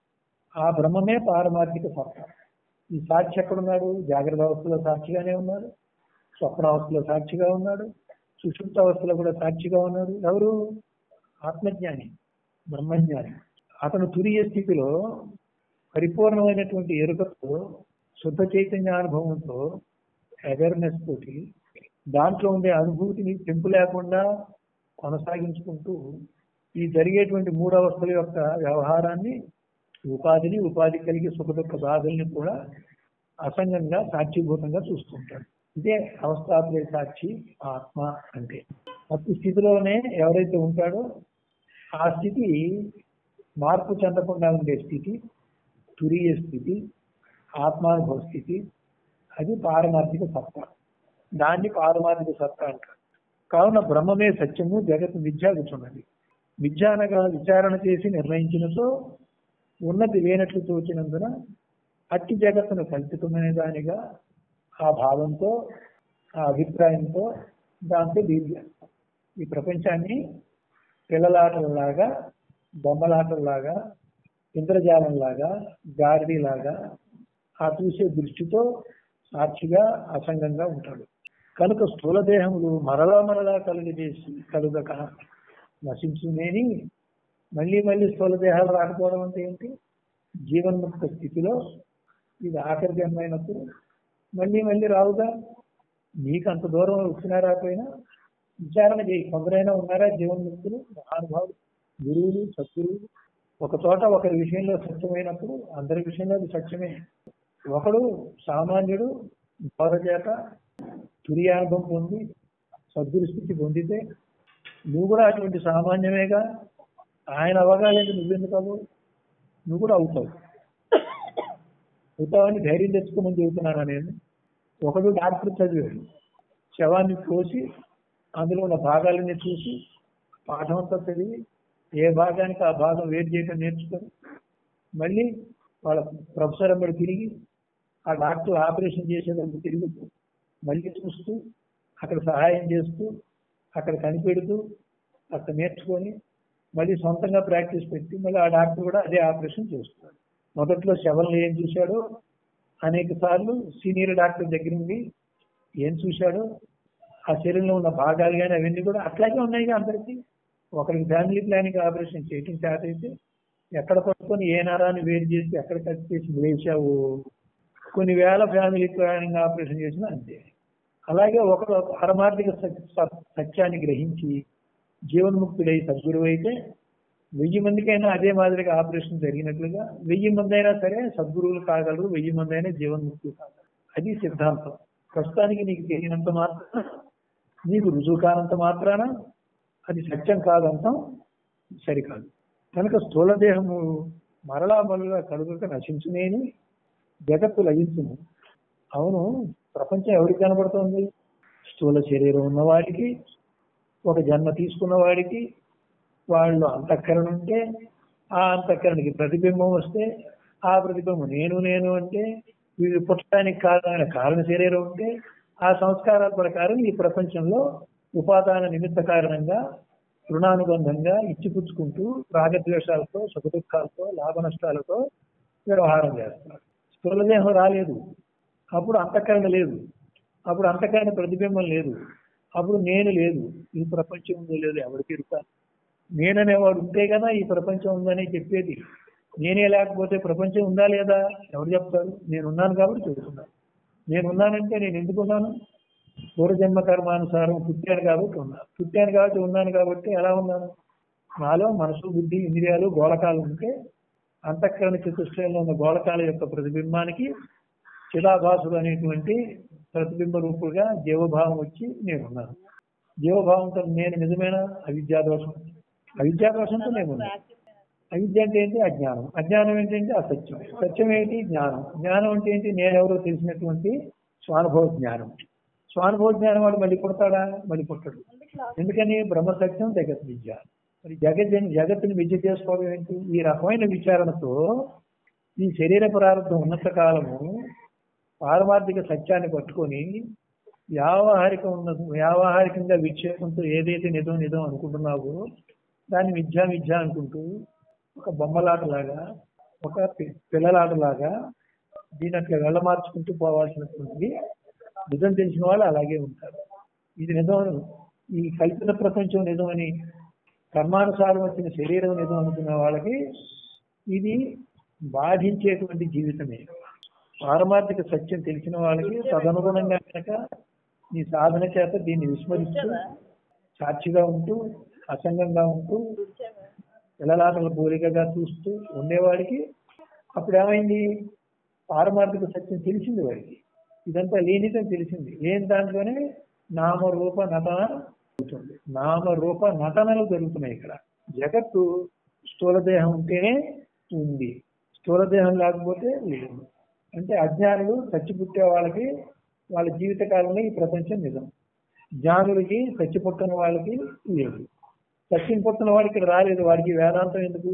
ఆ బ్రహ్మమే పారమార్థిక సత్తా ఈ సాక్షి ఎక్కడున్నాడు జాగ్రత్త అవస్థలో సాక్షిగానే ఉన్నాడు స్వప్నావస్థలో సాక్షిగా ఉన్నాడు సుషుప్త అవస్థలో కూడా సాక్షిగా ఉన్నాడు ఎవరు ఆత్మజ్ఞాని బ్రహ్మజ్ఞాని అతను తురియ స్థితిలో పరిపూర్ణమైనటువంటి ఎరుకతో శుద్ధ చైతన్య అనుభవంతో అవేర్నెస్ తోటి దాంట్లో ఉండే అనుభూతిని పెంపు లేకుండా కొనసాగించుకుంటూ ఈ జరిగేటువంటి మూడు అవస్థల యొక్క వ్యవహారాన్ని ఉపాధిని ఉపాధి కలిగి సుఖ దుఃఖ బాధల్ని కూడా అసంగంగా సాక్షిభూతంగా చూస్తుంటాడు ఇదే అవస్థాత్మక సాక్షి ఆత్మ అంటే అతి స్థితిలోనే ఎవరైతే ఉంటాడో ఆ స్థితి మార్పు చెందకుండా ఉండే స్థితి తురియ స్థితి ఆత్మానుభవ స్థితి అది పారమార్థిక సత్తా దాన్ని పారమార్థిక సత్తా అంటారు కావున బ్రహ్మమే సత్యము జగత్ విద్యాగుచున్నది విద్య అనగా విచారణ చేసి నిర్ణయించినతో ఉన్నది లేనట్లు తోచినందున అట్టి జగత్తును కల్పితమైన దానిగా ఆ భావంతో ఆ అభిప్రాయంతో దాంతో డీల్ చేస్తాం ఈ ప్రపంచాన్ని పిల్లలాటలలాగా బొమ్మలాటల్లాగా ఇంద్రజాలంలాగా గారిడిలాగా ఆ చూసే దృష్టితో సాక్షిగా అసంగంగా ఉంటాడు కనుక స్థూల దేహములు మరలా మరలా కలుగజేసి కలుగక నశించునేని మళ్ళీ మళ్ళీ స్థూల దేహాలు రాకపోవడం అంటే ఏంటి జీవన్ముక్త స్థితిలో ఇది ఆఖరి జన్మైనప్పుడు మళ్ళీ మళ్ళీ రావుగా నీకు అంత దూరం వచ్చినా రాకపోయినా విచారణ చేయి కొందరైనా ఉన్నారా జీవన్ముక్తులు మహానుభావులు గురువులు సద్గురువులు ఒక చోట ఒకరి విషయంలో సత్యమైనప్పుడు అందరి విషయంలో అది సత్యమే ఒకడు సామాన్యుడు గౌర చేత తుర్యానుభవం పొంది సద్గురు స్థితి పొందితే నువ్వు కూడా అటువంటి సామాన్యమేగా ఆయన అవగాలేదు నువ్వెందుకు అవ్వవు నువ్వు కూడా అవుతావు అవుతావని ధైర్యం తెచ్చుకోమని చెబుతున్నాను నేను ఒకడు డాక్టర్ చదివాడు శవాన్ని కోసి అందులో ఉన్న భాగాలన్నీ చూసి పాఠం అంతా చదివి ఏ భాగానికి ఆ భాగం వేరు చేయడం నేర్చుకొని మళ్ళీ వాళ్ళ ప్రొఫెసర్ అమ్మడి తిరిగి ఆ డాక్టర్ ఆపరేషన్ చేసేటప్పుడు తిరిగి మళ్ళీ చూస్తూ అక్కడ సహాయం చేస్తూ అక్కడ కనిపెడుతూ అక్కడ నేర్చుకొని మళ్ళీ సొంతంగా ప్రాక్టీస్ పెట్టి మళ్ళీ ఆ డాక్టర్ కూడా అదే ఆపరేషన్ చేస్తున్నాడు మొదట్లో శవల్ని ఏం చూశాడో అనేక సార్లు సీనియర్ డాక్టర్ దగ్గర నుండి ఏం చూశాడో ఆ శరీరంలో ఉన్న భాగాలు కానీ అవన్నీ కూడా అట్లాగే ఉన్నాయి అందరికీ ఒకరికి ఫ్యామిలీ ప్లానింగ్ ఆపరేషన్ చేయటం చేత అయితే ఎక్కడ పట్టుకొని ఏ నరాన్ని వేరు చేసి ఎక్కడ కట్ చేసి వేసావు కొన్ని వేల ఫ్యామిలీ ప్లానింగ్ ఆపరేషన్ చేసినా అంతే అలాగే ఒకడు పరమార్థిక సత్య- సత్యాన్ని గ్రహించి జీవన్ముక్తుడై సద్గురువు అయితే వెయ్యి మందికైనా అదే మాదిరిగా ఆపరేషన్ జరిగినట్లుగా వెయ్యి మంది అయినా సరే సద్గురువులు కాగలరు వెయ్యి మంది అయినా జీవన్ముక్తులు కాగలరు అది సిద్ధాంతం ప్రస్తుతానికి నీకు తెలియనంత మాత్రం నీకు రుజువు కానంత మాత్రాన అది సత్యం కాదంటాం సరికాదు కనుక స్థూల దేహము మరలా మరలా కలుగుక నశించునేని జగత్తు లయించును అవును ప్రపంచం ఎవరికి కనబడుతోంది స్థూల శరీరం ఉన్నవాడికి ఒక జన్మ తీసుకున్న వాడికి వాళ్ళు అంతఃకరణ ఉంటే ఆ అంతఃకరణకి ప్రతిబింబం వస్తే ఆ ప్రతిబింబం నేను నేను అంటే వీళ్ళు పుట్టడానికి కారణమైన కారణ శరీరం ఉంటే ఆ సంస్కారాల ప్రకారం ఈ ప్రపంచంలో ఉపాదాన నిమిత్త కారణంగా రుణానుబంధంగా ఇచ్చిపుచ్చుకుంటూ రాగద్వేషాలతో సుఖదుఖాలతో లాభ నష్టాలతో వ్యవహారం చేస్తారు స్థూలదేహం రాలేదు అప్పుడు అంతఃకరణ లేదు అప్పుడు అంతఃకరణ ప్రతిబింబం లేదు అప్పుడు నేను లేదు ఈ ప్రపంచం ఉందో లేదు ఎవరికి ఇరుక నేననేవాడు ఉంటే కదా ఈ ప్రపంచం ఉందని చెప్పేది నేనే లేకపోతే ప్రపంచం ఉందా లేదా ఎవరు చెప్తారు నేనున్నాను కాబట్టి చెబుతున్నాను నేనున్నానంటే నేను ఎందుకున్నాను పూర్వజన్మ కర్మానుసారం పుట్టాను కాబట్టి ఉన్నాను పుట్టాను కాబట్టి ఉన్నాను కాబట్టి ఎలా ఉన్నాను నాలో మనసు బుద్ధి ఇంద్రియాలు గోళకాలు ఉంటే అంతఃకరణ చతుష్టయంలో ఉన్న గోళకాల యొక్క ప్రతిబింబానికి చిదాభాసుడు అనేటువంటి ప్రతిబింబ రూపుగా జీవభావం వచ్చి నేనున్నాను జీవభావంతో నేను నిజమైన అవిద్యాదోషం అవిద్యాదోషంతో నేనున్నాను అవిద్య అంటే ఏంటి అజ్ఞానం అజ్ఞానం ఏంటంటే అసత్యం సత్యం ఏంటి జ్ఞానం జ్ఞానం అంటే ఏంటి నేనెవరో తెలిసినటువంటి స్వానుభవ జ్ఞానం స్వానుభవ జ్ఞానం వాడు మళ్ళీ పుడతాడా మళ్ళీ పుట్టడు ఎందుకని బ్రహ్మ సత్యం జగత్ విద్య మరి జగత్ జగత్తుని విద్య చేసుకోవడం ఏంటి ఈ రకమైన విచారణతో ఈ శరీర ప్రారంభం ఉన్నంత కాలము పారమార్థిక సత్యాన్ని పట్టుకొని వ్యావహారిక ఉన్న వ్యావహారికంగా విక్షేపంతో ఏదైతే నిజం నిజం అనుకుంటున్నావో దాన్ని మిథ్యా మిథ్యా అనుకుంటూ ఒక బొమ్మలాటలాగా ఒక పి- పిల్లలాటలాగా దీని అట్లా వెళ్ళమార్చుకుంటూ పోవాల్సినటువంటి నిజం తెలిసిన వాళ్ళు అలాగే ఉంటారు ఇది నిజం ఈ కల్పిత ప్రపంచం నిజమని కర్మానుసారం వచ్చిన శరీరం నిజం అనుకున్న వాళ్ళకి ఇది బాధించేటువంటి జీవితమే పారమార్థిక సత్యం తెలిసిన వాళ్ళకి తదనుగుణంగా కనుక నీ సాధన చేత దీన్ని విస్మరిస్తూ సాక్షిగా ఉంటూ అసంగంగా ఉంటూ పిల్లలాటల పోలికగా చూస్తూ ఉండేవాడికి అప్పుడు ఏమైంది పారమార్థిక సత్యం తెలిసింది వాడికి ఇదంతా లేనిదని తెలిసింది లేని దాంట్లోనే నామరూప నటన జరుగుతుంది నామరూప నటనలు జరుగుతున్నాయి ఇక్కడ జగత్తు స్థూలదేహం ఉంటేనే ఉంది స్థూలదేహం లేకపోతే లేదు అంటే అజ్ఞానులు చచ్చిపుట్టే వాళ్ళకి వాళ్ళ జీవిత కాలంలో ఈ ప్రపంచం నిజం జ్ఞానులకి చచ్చిపుట్టిన వాళ్ళకి లేదు సత్యం పుట్టిన వాడికి ఇక్కడ రాలేదు వాడికి వేదాంతం ఎందుకు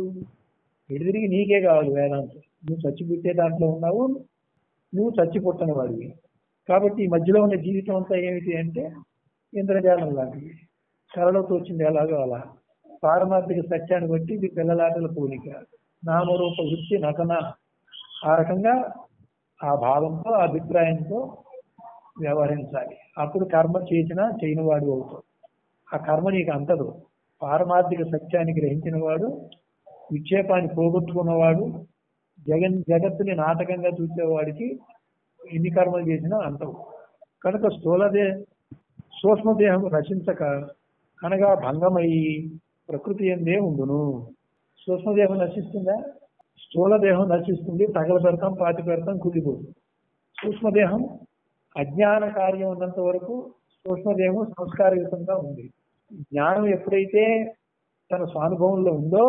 ఎటు తిరిగి నీకే కావాలి వేదాంతం నువ్వు చచ్చిపుట్టే దాంట్లో ఉన్నావు నువ్వు చచ్చిపుట్టిన వాడివి కాబట్టి ఈ మధ్యలో ఉన్న జీవితం అంతా ఏమిటి అంటే ఇంద్రజాలం లాంటిది కళలో తోచింది ఎలాగో అలా పారమార్థిక సత్యాన్ని బట్టి ఇది పిల్లలాటల పోలిక నామరూప వృత్తి నటన ఆ రకంగా ఆ భావంతో ఆ అభిప్రాయంతో వ్యవహరించాలి అప్పుడు కర్మ చేసినా చేయని వాడు అవుతావు ఆ కర్మ నీకు అంతదు పారమార్థిక సత్యాన్ని గ్రహించిన వాడు విక్షేపాన్ని పోగొట్టుకున్నవాడు జగన్ జగత్తుని నాటకంగా చూసేవాడికి ఎన్ని కర్మలు చేసినా అంతవు కనుక స్థూలదే సూక్ష్మదేహం రచించక అనగా భంగమయ్యి ప్రకృతి ఎందే ఉండును సూక్ష్మదేహం నశిస్తుందా స్థూలదేహం నశిస్తుంది తగలబెడతాం పాతి పెడతాం కుళ్ళిపోతుంది సూక్ష్మదేహం అజ్ఞాన కార్యం ఉన్నంత వరకు సూక్ష్మదేహం సంస్కారయుతంగా ఉంది జ్ఞానం ఎప్పుడైతే తన స్వానుభవంలో ఉందో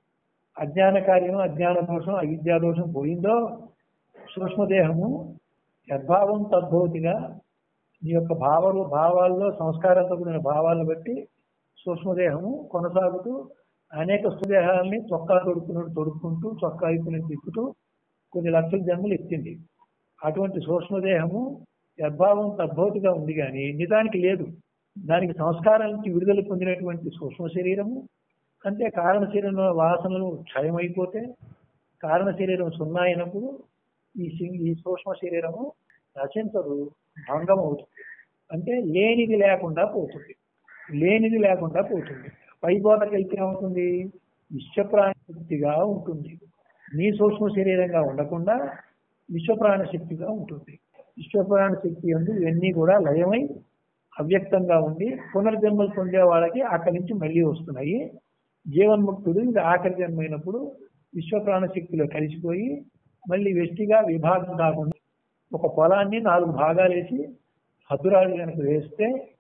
అజ్ఞాన కార్యం అజ్ఞాన దోషం అవిద్యా దోషం పోయిందో సూక్ష్మదేహము యద్భావం తద్భవతిగా నీ యొక్క భావాలు భావాల్లో సంస్కారంతో కూడిన భావాలను బట్టి సూక్ష్మదేహము కొనసాగుతూ అనేక స్థూదేహాలని చొక్కా తొడుక్కున్నట్టు తొడుక్కుంటూ చొక్కా అయిపోయిన తిప్పుతూ కొన్ని లక్షల జన్మలు ఎత్తింది అటువంటి సూక్ష్మదేహము యద్భావం తద్భవతిగా ఉంది కానీ నిజానికి లేదు దానికి సంస్కారం నుంచి విడుదల పొందినటువంటి సూక్ష్మ శరీరము అంటే కారణ శరీరంలో వాసనలు క్షయమైపోతే కారణ శరీరం సున్నా అయినప్పుడు ఈ సి- ఈ సూక్ష్మ శరీరము నశించదు భంగం అవుతుంది అంటే లేనిది లేకుండా పోతుంది లేనిది లేకుండా పోతుంది పైబోతకి వెళ్తే ఏమవుతుంది విశ్వప్రాణశక్తిగా ఉంటుంది నీ సూక్ష్మ శరీరంగా ఉండకుండా విశ్వప్రాణ శక్తిగా ఉంటుంది విశ్వప్రాణ శక్తి ఉంది ఇవన్నీ కూడా లయమై అవ్యక్తంగా ఉండి పునర్జన్మలు పొందే వాళ్ళకి అక్కడి నుంచి మళ్ళీ వస్తున్నాయి జీవన్ముక్తుడు ఇది ఆఖరి జన్మైనప్పుడు విశ్వప్రాణ శక్తిలో కలిసిపోయి మళ్ళీ వెష్టిగా విభాగం కాకుండా ఒక పొలాన్ని నాలుగు భాగాలు వేసి హద్దురాలు కనుక వేస్తే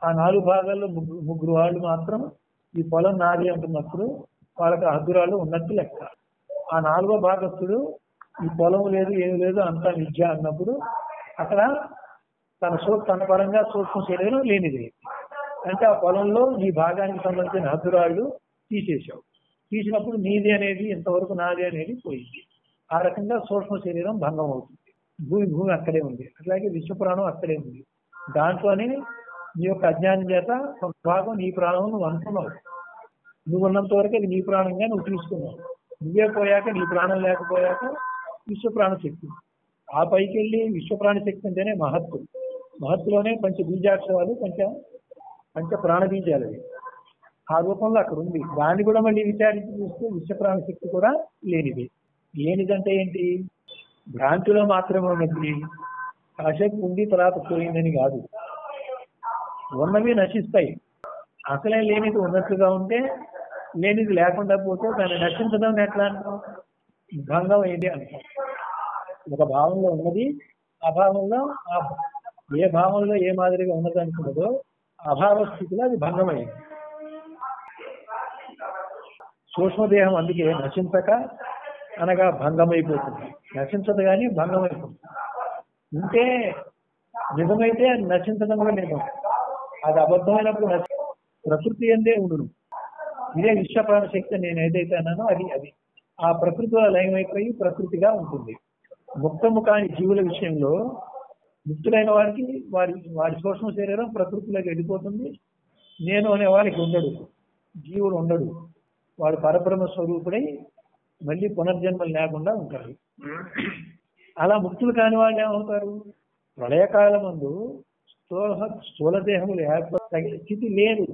ఆ నాలుగు భాగాల్లో ముగ్గురు ముగ్గురు వాళ్ళు మాత్రం ఈ పొలం నాది అంటున్నప్పుడు వాళ్ళకి హద్దురాలు ఉన్నట్టు లెక్క ఆ నాలుగో భాగస్తుడు ఈ పొలం లేదు ఏమి లేదు అంతా విద్య అన్నప్పుడు అక్కడ తన సూ తన పరంగా సూక్ష్మ శరీరం లేనిది అంటే ఆ పొలంలో ఈ భాగానికి సంబంధించిన హద్దురాళ్ళు తీసేశావు తీసినప్పుడు నీది అనేది ఇంతవరకు నాది అనేది పోయింది ఆ రకంగా సూక్ష్మ శరీరం భంగం అవుతుంది భూమి భూమి అక్కడే ఉంది అట్లాగే విశ్వపురాణం అక్కడే ఉంది దాంట్లోనే నీ యొక్క అజ్ఞానం చేత కొంత భాగం నీ ప్రాణం నువ్వు అనుకున్నావు నువ్వు ఉన్నంత వరకు అది నీ ప్రాణంగా నువ్వు తీసుకున్నావు నువ్వే పోయాక నీ ప్రాణం లేకపోయాక విశ్వప్రాణ శక్తి ఆ పైకి వెళ్ళి విశ్వప్రాణ శక్తి అంటేనే మహత్తు మహత్తులోనే పంచ బీజాక్షరాలు పంచ పంచ ప్రాణ బీజాలు అవి ఆ రూపంలో అక్కడ ఉంది దాన్ని కూడా మళ్ళీ విచారించి చూస్తే విశ్వప్రాణ శక్తి కూడా లేనిది లేనిదంటే ఏంటి భ్రాంతిలో మాత్రమే ఉన్నది కాసేపు ఉండి తర్వాత పోయిందని కాదు ఉన్నవి నశిస్తాయి అసలే లేనిది ఉన్నట్లుగా ఉంటే లేనిది లేకుండా పోతే దాన్ని నశించడం ఎట్లా అంటాం భంగం ఏంటి అంటాం ఒక భావంలో ఉన్నది ఆ భావంలో ఆ ఏ భావంలో ఏ మాదిరిగా ఉన్నది అనుకున్నదో అభావ స్థితిలో అది భంగమైంది సూక్ష్మదేహం అందుకే నశించక అనగా భంగమైపోతుంది నశించదు కానీ భంగమైపోతుంది ఉంటే నిజమైతే అది నశించడం కూడా నిజం అది అబద్ధమైనప్పుడు నశి ప్రకృతి ఎందే ఉండును ఇదే విశ్వప్రాణ శక్తి నేను ఏదైతే అన్నానో అది అది ఆ ప్రకృతిలో లయమైపోయి ప్రకృతిగా ఉంటుంది ముక్తము కాని జీవుల విషయంలో ముక్తులైన వారికి వారి వారి సూక్ష్మ శరీరం ప్రకృతిలోకి వెళ్ళిపోతుంది నేను అనే వారికి ఉండడు జీవుడు ఉండడు వాడు పరబ్రహ్మ స్వరూపుడై మళ్ళీ పునర్జన్మలు లేకుండా ఉంటారు అలా ముక్తులు కాని వాళ్ళు ఏమవుతారు ప్రళయకాలం ముందు స్థూల స్థూల దేహములు ఏర్పడే స్థితి లేదు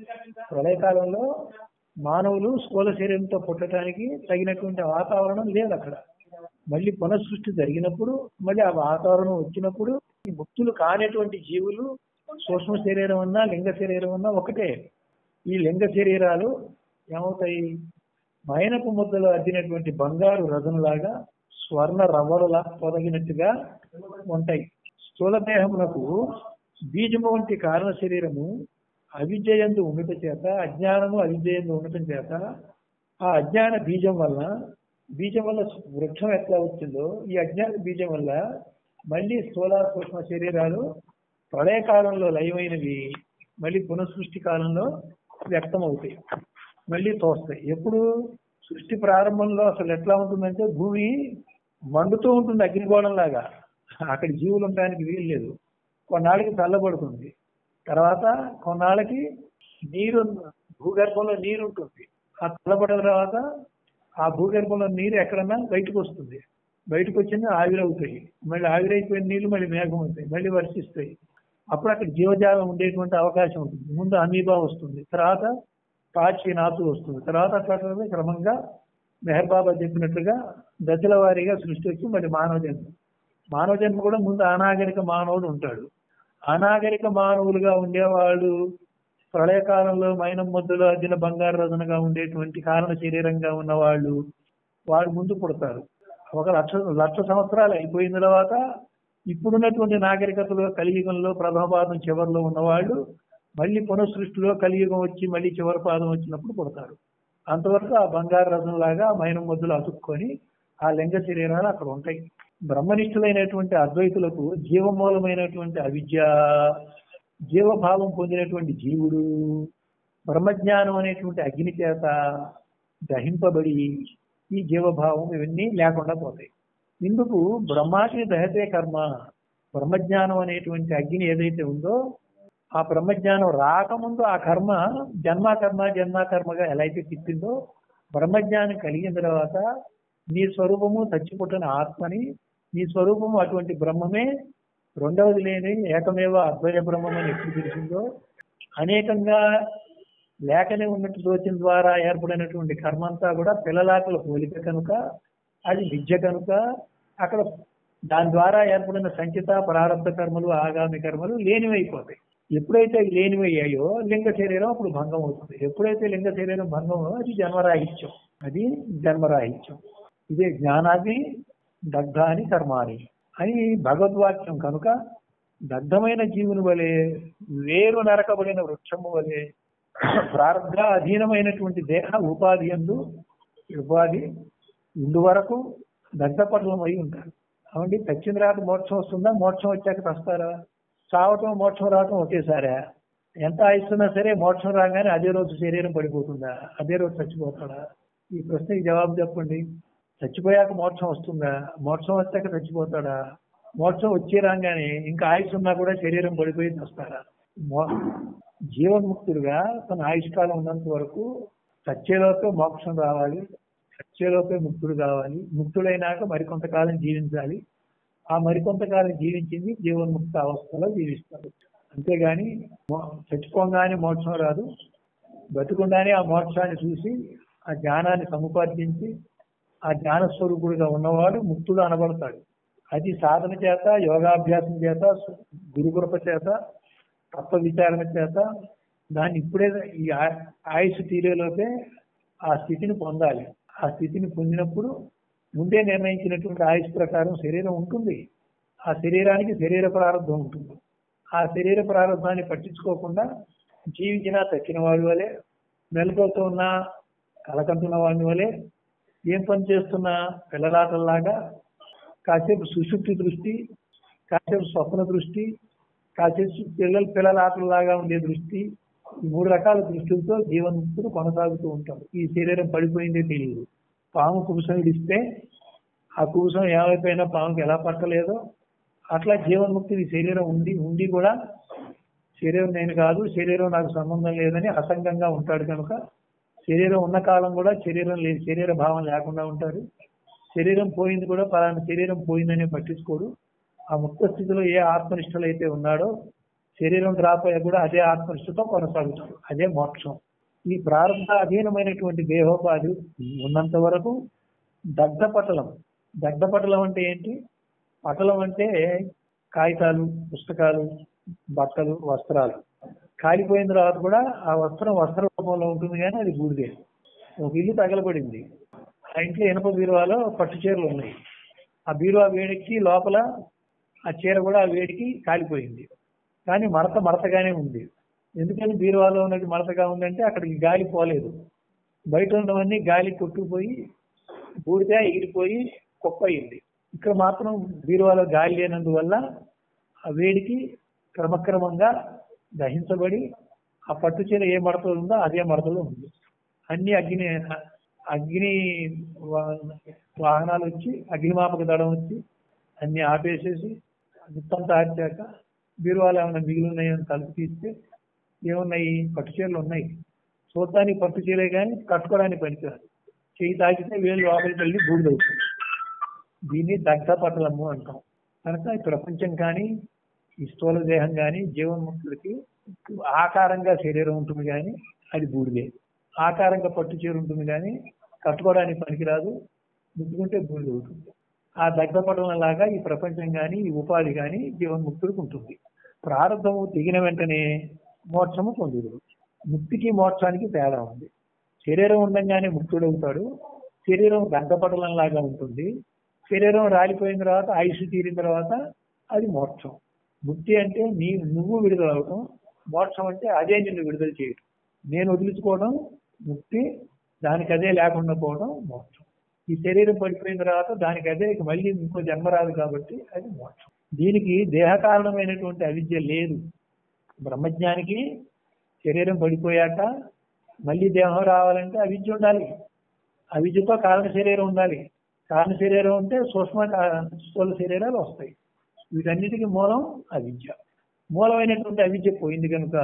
ప్రళయకాలంలో మానవులు స్థూల శరీరంతో పుట్టడానికి తగినటువంటి వాతావరణం లేదు అక్కడ మళ్ళీ పునఃసృష్టి జరిగినప్పుడు మళ్ళీ ఆ వాతావరణం వచ్చినప్పుడు ఈ ముక్తులు కానిటువంటి జీవులు సూక్ష్మ శరీరం ఉన్నా లింగ శరీరం ఉన్నా ఒకటే ఈ లింగ శరీరాలు ఏమవుతాయి మైనపు ముద్దలు అద్దినటువంటి బంగారు రథంలాగా స్వర్ణ రవ్వలులా పొదగినట్టుగా ఉంటాయి స్థూల దేహమునకు బీజము వంటి కారణ శరీరము అవిద్యయందు ఉండటం చేత అజ్ఞానము అవిద్యయందు ఉండటం చేత ఆ అజ్ఞాన బీజం వల్ల బీజం వల్ల వృక్షం ఎట్లా వచ్చిందో ఈ అజ్ఞాన బీజం వల్ల మళ్ళీ స్థూల సూక్ష్మ శరీరాలు ప్రళయకాలంలో లయమైనవి మళ్ళీ పునఃసృష్టి కాలంలో వ్యక్తమవుతాయి మళ్ళీ తోస్తాయి ఎప్పుడు సృష్టి ప్రారంభంలో అసలు ఎట్లా ఉంటుందంటే భూమి మండుతూ ఉంటుంది అగ్నిగోళం లాగా అక్కడ జీవులు ఉండడానికి వీలు లేదు కొన్నాళ్ళకి చల్లబడుతుంది తర్వాత కొన్నాళ్ళకి నీరు భూగర్భంలో నీరు ఉంటుంది ఆ చల్లబడిన తర్వాత ఆ భూగర్భంలో నీరు ఎక్కడన్నా బయటకు వస్తుంది బయటకు వచ్చింది ఆవిరవుతాయి మళ్ళీ ఆవిరైపోయిన నీళ్లు మళ్ళీ మేఘం అవుతాయి మళ్ళీ వర్షిస్తాయి అప్పుడు అక్కడ జీవజాలం ఉండేటువంటి అవకాశం ఉంటుంది ముందు అమీబా వస్తుంది తర్వాత పాచి నాతు వస్తుంది తర్వాత అట్లా అట్లా క్రమంగా మెహర్ బాబా చెప్పినట్లుగా దశల వారీగా సృష్టి వచ్చి మళ్ళీ మానవ జన్మ మానవ జన్మ కూడా ముందు అనాగరిక మానవుడు ఉంటాడు అనాగరిక మానవులుగా ఉండేవాళ్ళు ప్రళయకాలంలో మైనం ముద్దులో అదిన బంగారు రజనగా ఉండేటువంటి కారణ శరీరంగా ఉన్న వాళ్ళు వాడు ముందు పుడతారు ఒక లక్ష లక్ష సంవత్సరాలు అయిపోయిన తర్వాత ఇప్పుడున్నటువంటి నాగరికతలో కలియుగంలో ప్రథమ పాదం చివరిలో ఉన్నవాళ్ళు మళ్ళీ పునఃసృష్టిలో కలియుగం వచ్చి మళ్ళీ చివరి పాదం వచ్చినప్పుడు పుడతారు అంతవరకు ఆ బంగారు రథం లాగా మైనం ముద్దులు అతుక్కొని ఆ లింగ శరీరాలు అక్కడ ఉంటాయి బ్రహ్మనిష్ఠులైనటువంటి అద్వైతులకు జీవమూలమైనటువంటి అవిద్య జీవభావం పొందినటువంటి జీవుడు బ్రహ్మజ్ఞానం అనేటువంటి అగ్ని చేత దహింపబడి ఈ జీవభావం ఇవన్నీ లేకుండా పోతాయి ఇందుకు బ్రహ్మాగ్ని దహతే కర్మ బ్రహ్మజ్ఞానం అనేటువంటి అగ్ని ఏదైతే ఉందో ఆ బ్రహ్మజ్ఞానం రాకముందు ఆ కర్మ జన్మకర్మ జన్మకర్మగా ఎలా అయితే తిప్పిందో బ్రహ్మజ్ఞానం కలిగిన తర్వాత నీ స్వరూపము చచ్చిపుట్టిన ఆత్మని నీ స్వరూపము అటువంటి బ్రహ్మమే రెండవది లేని ఏకమేవ అద్వయ బ్రహ్మం అని ఎప్పుడు తెలిసిందో అనేకంగా లేకనే ఉన్నట్టు దోచిన ద్వారా ఏర్పడినటువంటి కర్మ అంతా కూడా పిల్లలాకల పోలిక కనుక అది విద్య కనుక అక్కడ దాని ద్వారా ఏర్పడిన సంచిత ప్రారంభ కర్మలు ఆగామి కర్మలు లేనివైపోతాయి ఎప్పుడైతే అవి లేనివయ్యాయో లింగ శరీరం అప్పుడు భంగం అవుతుంది ఎప్పుడైతే లింగ శరీరం భంగం అది జన్మరాహిత్యం అది జన్మరాహిత్యం ఇదే జ్ఞానాన్ని దగ్ధాని కర్మాని అని భగవద్వాక్యం కనుక దగ్ధమైన జీవుని వలె వేరు నరకబడిన వృక్షము వలె ప్రారంభ అధీనమైనటువంటి దేహ ఉపాధి ఎందు ఉపాధి ఇందు వరకు దగ్ధపటలం అయి ఉంటారు అవండి చచ్చిన తర్వాత మోక్షం వస్తుందా మోక్షం వచ్చాక వస్తారా చావటం మోక్షం రావటం ఒకేసారా ఎంత ఆయిస్తున్నా సరే మోక్షం రాగానే అదే రోజు శరీరం పడిపోతుందా అదే రోజు చచ్చిపోతాడా ఈ ప్రశ్నకి జవాబు చెప్పండి చచ్చిపోయాక మోక్షం వస్తుందా మోక్షం వచ్చాక చచ్చిపోతాడా మోక్షం వచ్చే రాగానే ఇంకా ఆయుష్ ఉన్నా కూడా శరీరం పడిపోయి వస్తారా మో జీవన్ముక్తుడుగా తన ఆయుష్కాలం ఉన్నంత వరకు సత్యలోపే మోక్షం రావాలి సత్యలోపే ముక్తుడు కావాలి ముక్తుడైనాక మరికొంతకాలం జీవించాలి ఆ మరికొంతకాలం జీవించింది జీవన్ముక్త అవస్థలో జీవిస్తారు అంతేగాని మో- చచ్చిపోగానే మోక్షం రాదు బతుకుండానే ఆ మోక్షాన్ని చూసి ఆ జ్ఞానాన్ని సముపార్జించి ఆ జ్ఞాన స్వరూపుడుగా ఉన్నవాడు ముక్తుడు అనబడతాడు అది సాధన చేత యోగాభ్యాసం చేత గురుకృప చేత తత్వ విచారణ చేత దాన్ని ఇప్పుడే ఈ ఆ- ఆయుష్ తీరేలోపే ఆ స్థితిని పొందాలి ఆ స్థితిని పొందినప్పుడు ముందే నిర్ణయించినటువంటి ఆయుష్ ప్రకారం శరీరం ఉంటుంది ఆ శరీరానికి శరీర ప్రారంభం ఉంటుంది ఆ శరీర ప్రారంభాన్ని పట్టించుకోకుండా జీవించినా తక్కిన వాడి వలె మెలకువతో ఉన్న కలకంటున్న వాడి వలె ఏం పని చేస్తున్నా పిల్లలాటల్లాగా కాసేపు సుశుక్తి దృష్టి కాసేపు స్వప్న దృష్టి కాసేపు పిల్లల పిల్లల ఆటల్లాగా ఉండే దృష్టి ఈ మూడు రకాల దృష్టిలతో జీవన్ముక్తులు కొనసాగుతూ ఉంటారు ఈ శరీరం పడిపోయిందే తెలియదు పాము కుబుసం ఇడిస్తే ఆ కుబుసం ఏమైపోయినా పాముకి ఎలా పట్టలేదో అట్లా జీవన్ముక్తి శరీరం ఉండి ఉండి కూడా శరీరం నేను కాదు శరీరం నాకు సంబంధం లేదని అసంగంగా ఉంటాడు కనుక శరీరం ఉన్న కాలం కూడా శరీరం లేదు శరీర భావం లేకుండా ఉంటారు శరీరం పోయింది కూడా పలానా శరీరం పోయిందని పట్టించుకోడు ఆ ముక్త స్థితిలో ఏ ఆత్మనిష్టలు అయితే ఉన్నాడో శరీరం రాపోయా కూడా అదే ఆత్మనిష్టతో కొనసాగుతాడు అదే మోక్షం ఈ ప్రారంభ అధీనమైనటువంటి దేహోపాధి ఉన్నంత వరకు దగ్ధ పటలం దగ్ధ పటలం అంటే ఏంటి పటలం అంటే కాగితాలు పుస్తకాలు బట్టలు వస్త్రాలు కాలిపోయిన తర్వాత కూడా ఆ వస్త్రం వస్త్ర రూపంలో ఉంటుంది కానీ అది బూడిదే ఒక ఇల్లు తగలబడింది ఆ ఇంట్లో ఇనప బీరువాలో పట్టు చీరలు ఉన్నాయి ఆ బీరువా వేడికి లోపల ఆ చీర కూడా ఆ వేడికి కాలిపోయింది కానీ మడత మడతగానే ఉంది ఎందుకని బీరువాలో ఉన్నది మడతగా ఉందంటే అక్కడికి గాలి పోలేదు బయట ఉన్నవన్నీ గాలి కొట్టుకుపోయి బూడిద ఎగిరిపోయి కుప్ప అయింది ఇక్కడ మాత్రం బీరువాలో గాలి లేనందువల్ల ఆ వేడికి క్రమక్రమంగా దహించబడి ఆ పట్టు చీర ఏ మడతలో ఉందో అదే మడతలో ఉంది అన్ని అగ్ని అగ్ని వా- వాహనాలు వచ్చి అగ్నిమాపక దళం వచ్చి అన్ని ఆపేసేసి నిత్తంతా ఆర్చాక బీరువాలు ఏమైనా మిగిలి ఉన్నాయని తలుపు తీస్తే ఏమున్నాయి పట్టు చీరలు ఉన్నాయి చూడటానికి పట్టు చీరే కానీ కట్టుకోవడానికి పనికిరాదు చేయి తాకితే వేలు లోపలికి వెళ్ళి బూడిదవుతుంది దీన్ని దగ్ధ పటలము అంటాం కనుక ఈ ప్రపంచం కానీ ఈ స్థూల దేహం కానీ జీవన్ముక్తులకి ఆకారంగా శరీరం ఉంటుంది కానీ అది బూడిదే ఆకారంగా పట్టు చీర ఉంటుంది కానీ కట్టుకోవడానికి పనికిరాదు ముట్టుకుంటే బూడిద అవుతుంది ఆ దగ్ధపటం లాగా ఈ ప్రపంచం కానీ ఈ ఉపాధి కానీ జీవన్ముక్తుడికి ఉంటుంది ప్రారంభము దిగిన వెంటనే మోక్షము పొందుడు ముక్తికి మోక్షానికి తేడా ఉంది శరీరం ఉండంగానే ముక్తుడవుతాడు శరీరం దగ్ధపటలం లాగా ఉంటుంది శరీరం రాలిపోయిన తర్వాత ఆయుష్ తీరిన తర్వాత అది మోక్షం ముక్తి అంటే నీ నువ్వు విడుదల అవటం మోక్షం అంటే అదే నిన్ను విడుదల చేయటం నేను వదిలించుకోవడం ముక్తి దానికి అదే లేకుండా పోవడం మోక్షం ఈ శరీరం పడిపోయిన తర్వాత దానికి అదే ఇక మళ్ళీ ఇంకో జన్మ రాదు కాబట్టి అది మోక్షం దీనికి దేహ కారణమైనటువంటి అవిద్య లేదు బ్రహ్మజ్ఞానికి శరీరం పడిపోయాక మళ్ళీ దేహం రావాలంటే అవిద్య ఉండాలి అవిద్యతో కారణ శరీరం ఉండాలి కారణ శరీరం ఉంటే సూక్ష్మ కా- స్థూల శరీరాలు వస్తాయి వీటన్నిటికీ మూలం అవిద్య మూలమైనటువంటి అవిద్య పోయింది కనుక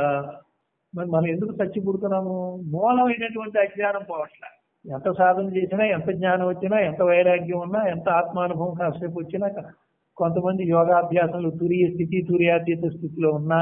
మరి మనం ఎందుకు చచ్చి పుడుతున్నాము మూలమైనటువంటి అజ్ఞానం పోవట్లే ఎంత సాధన చేసినా ఎంత జ్ఞానం వచ్చినా ఎంత వైరాగ్యం ఉన్నా ఎంత ఆత్మానుభవం కాసేపు వచ్చినా క- కొంతమంది యోగాభ్యాసాలు తురియ స్థితి తురియాతీత స్థితిలో ఉన్నా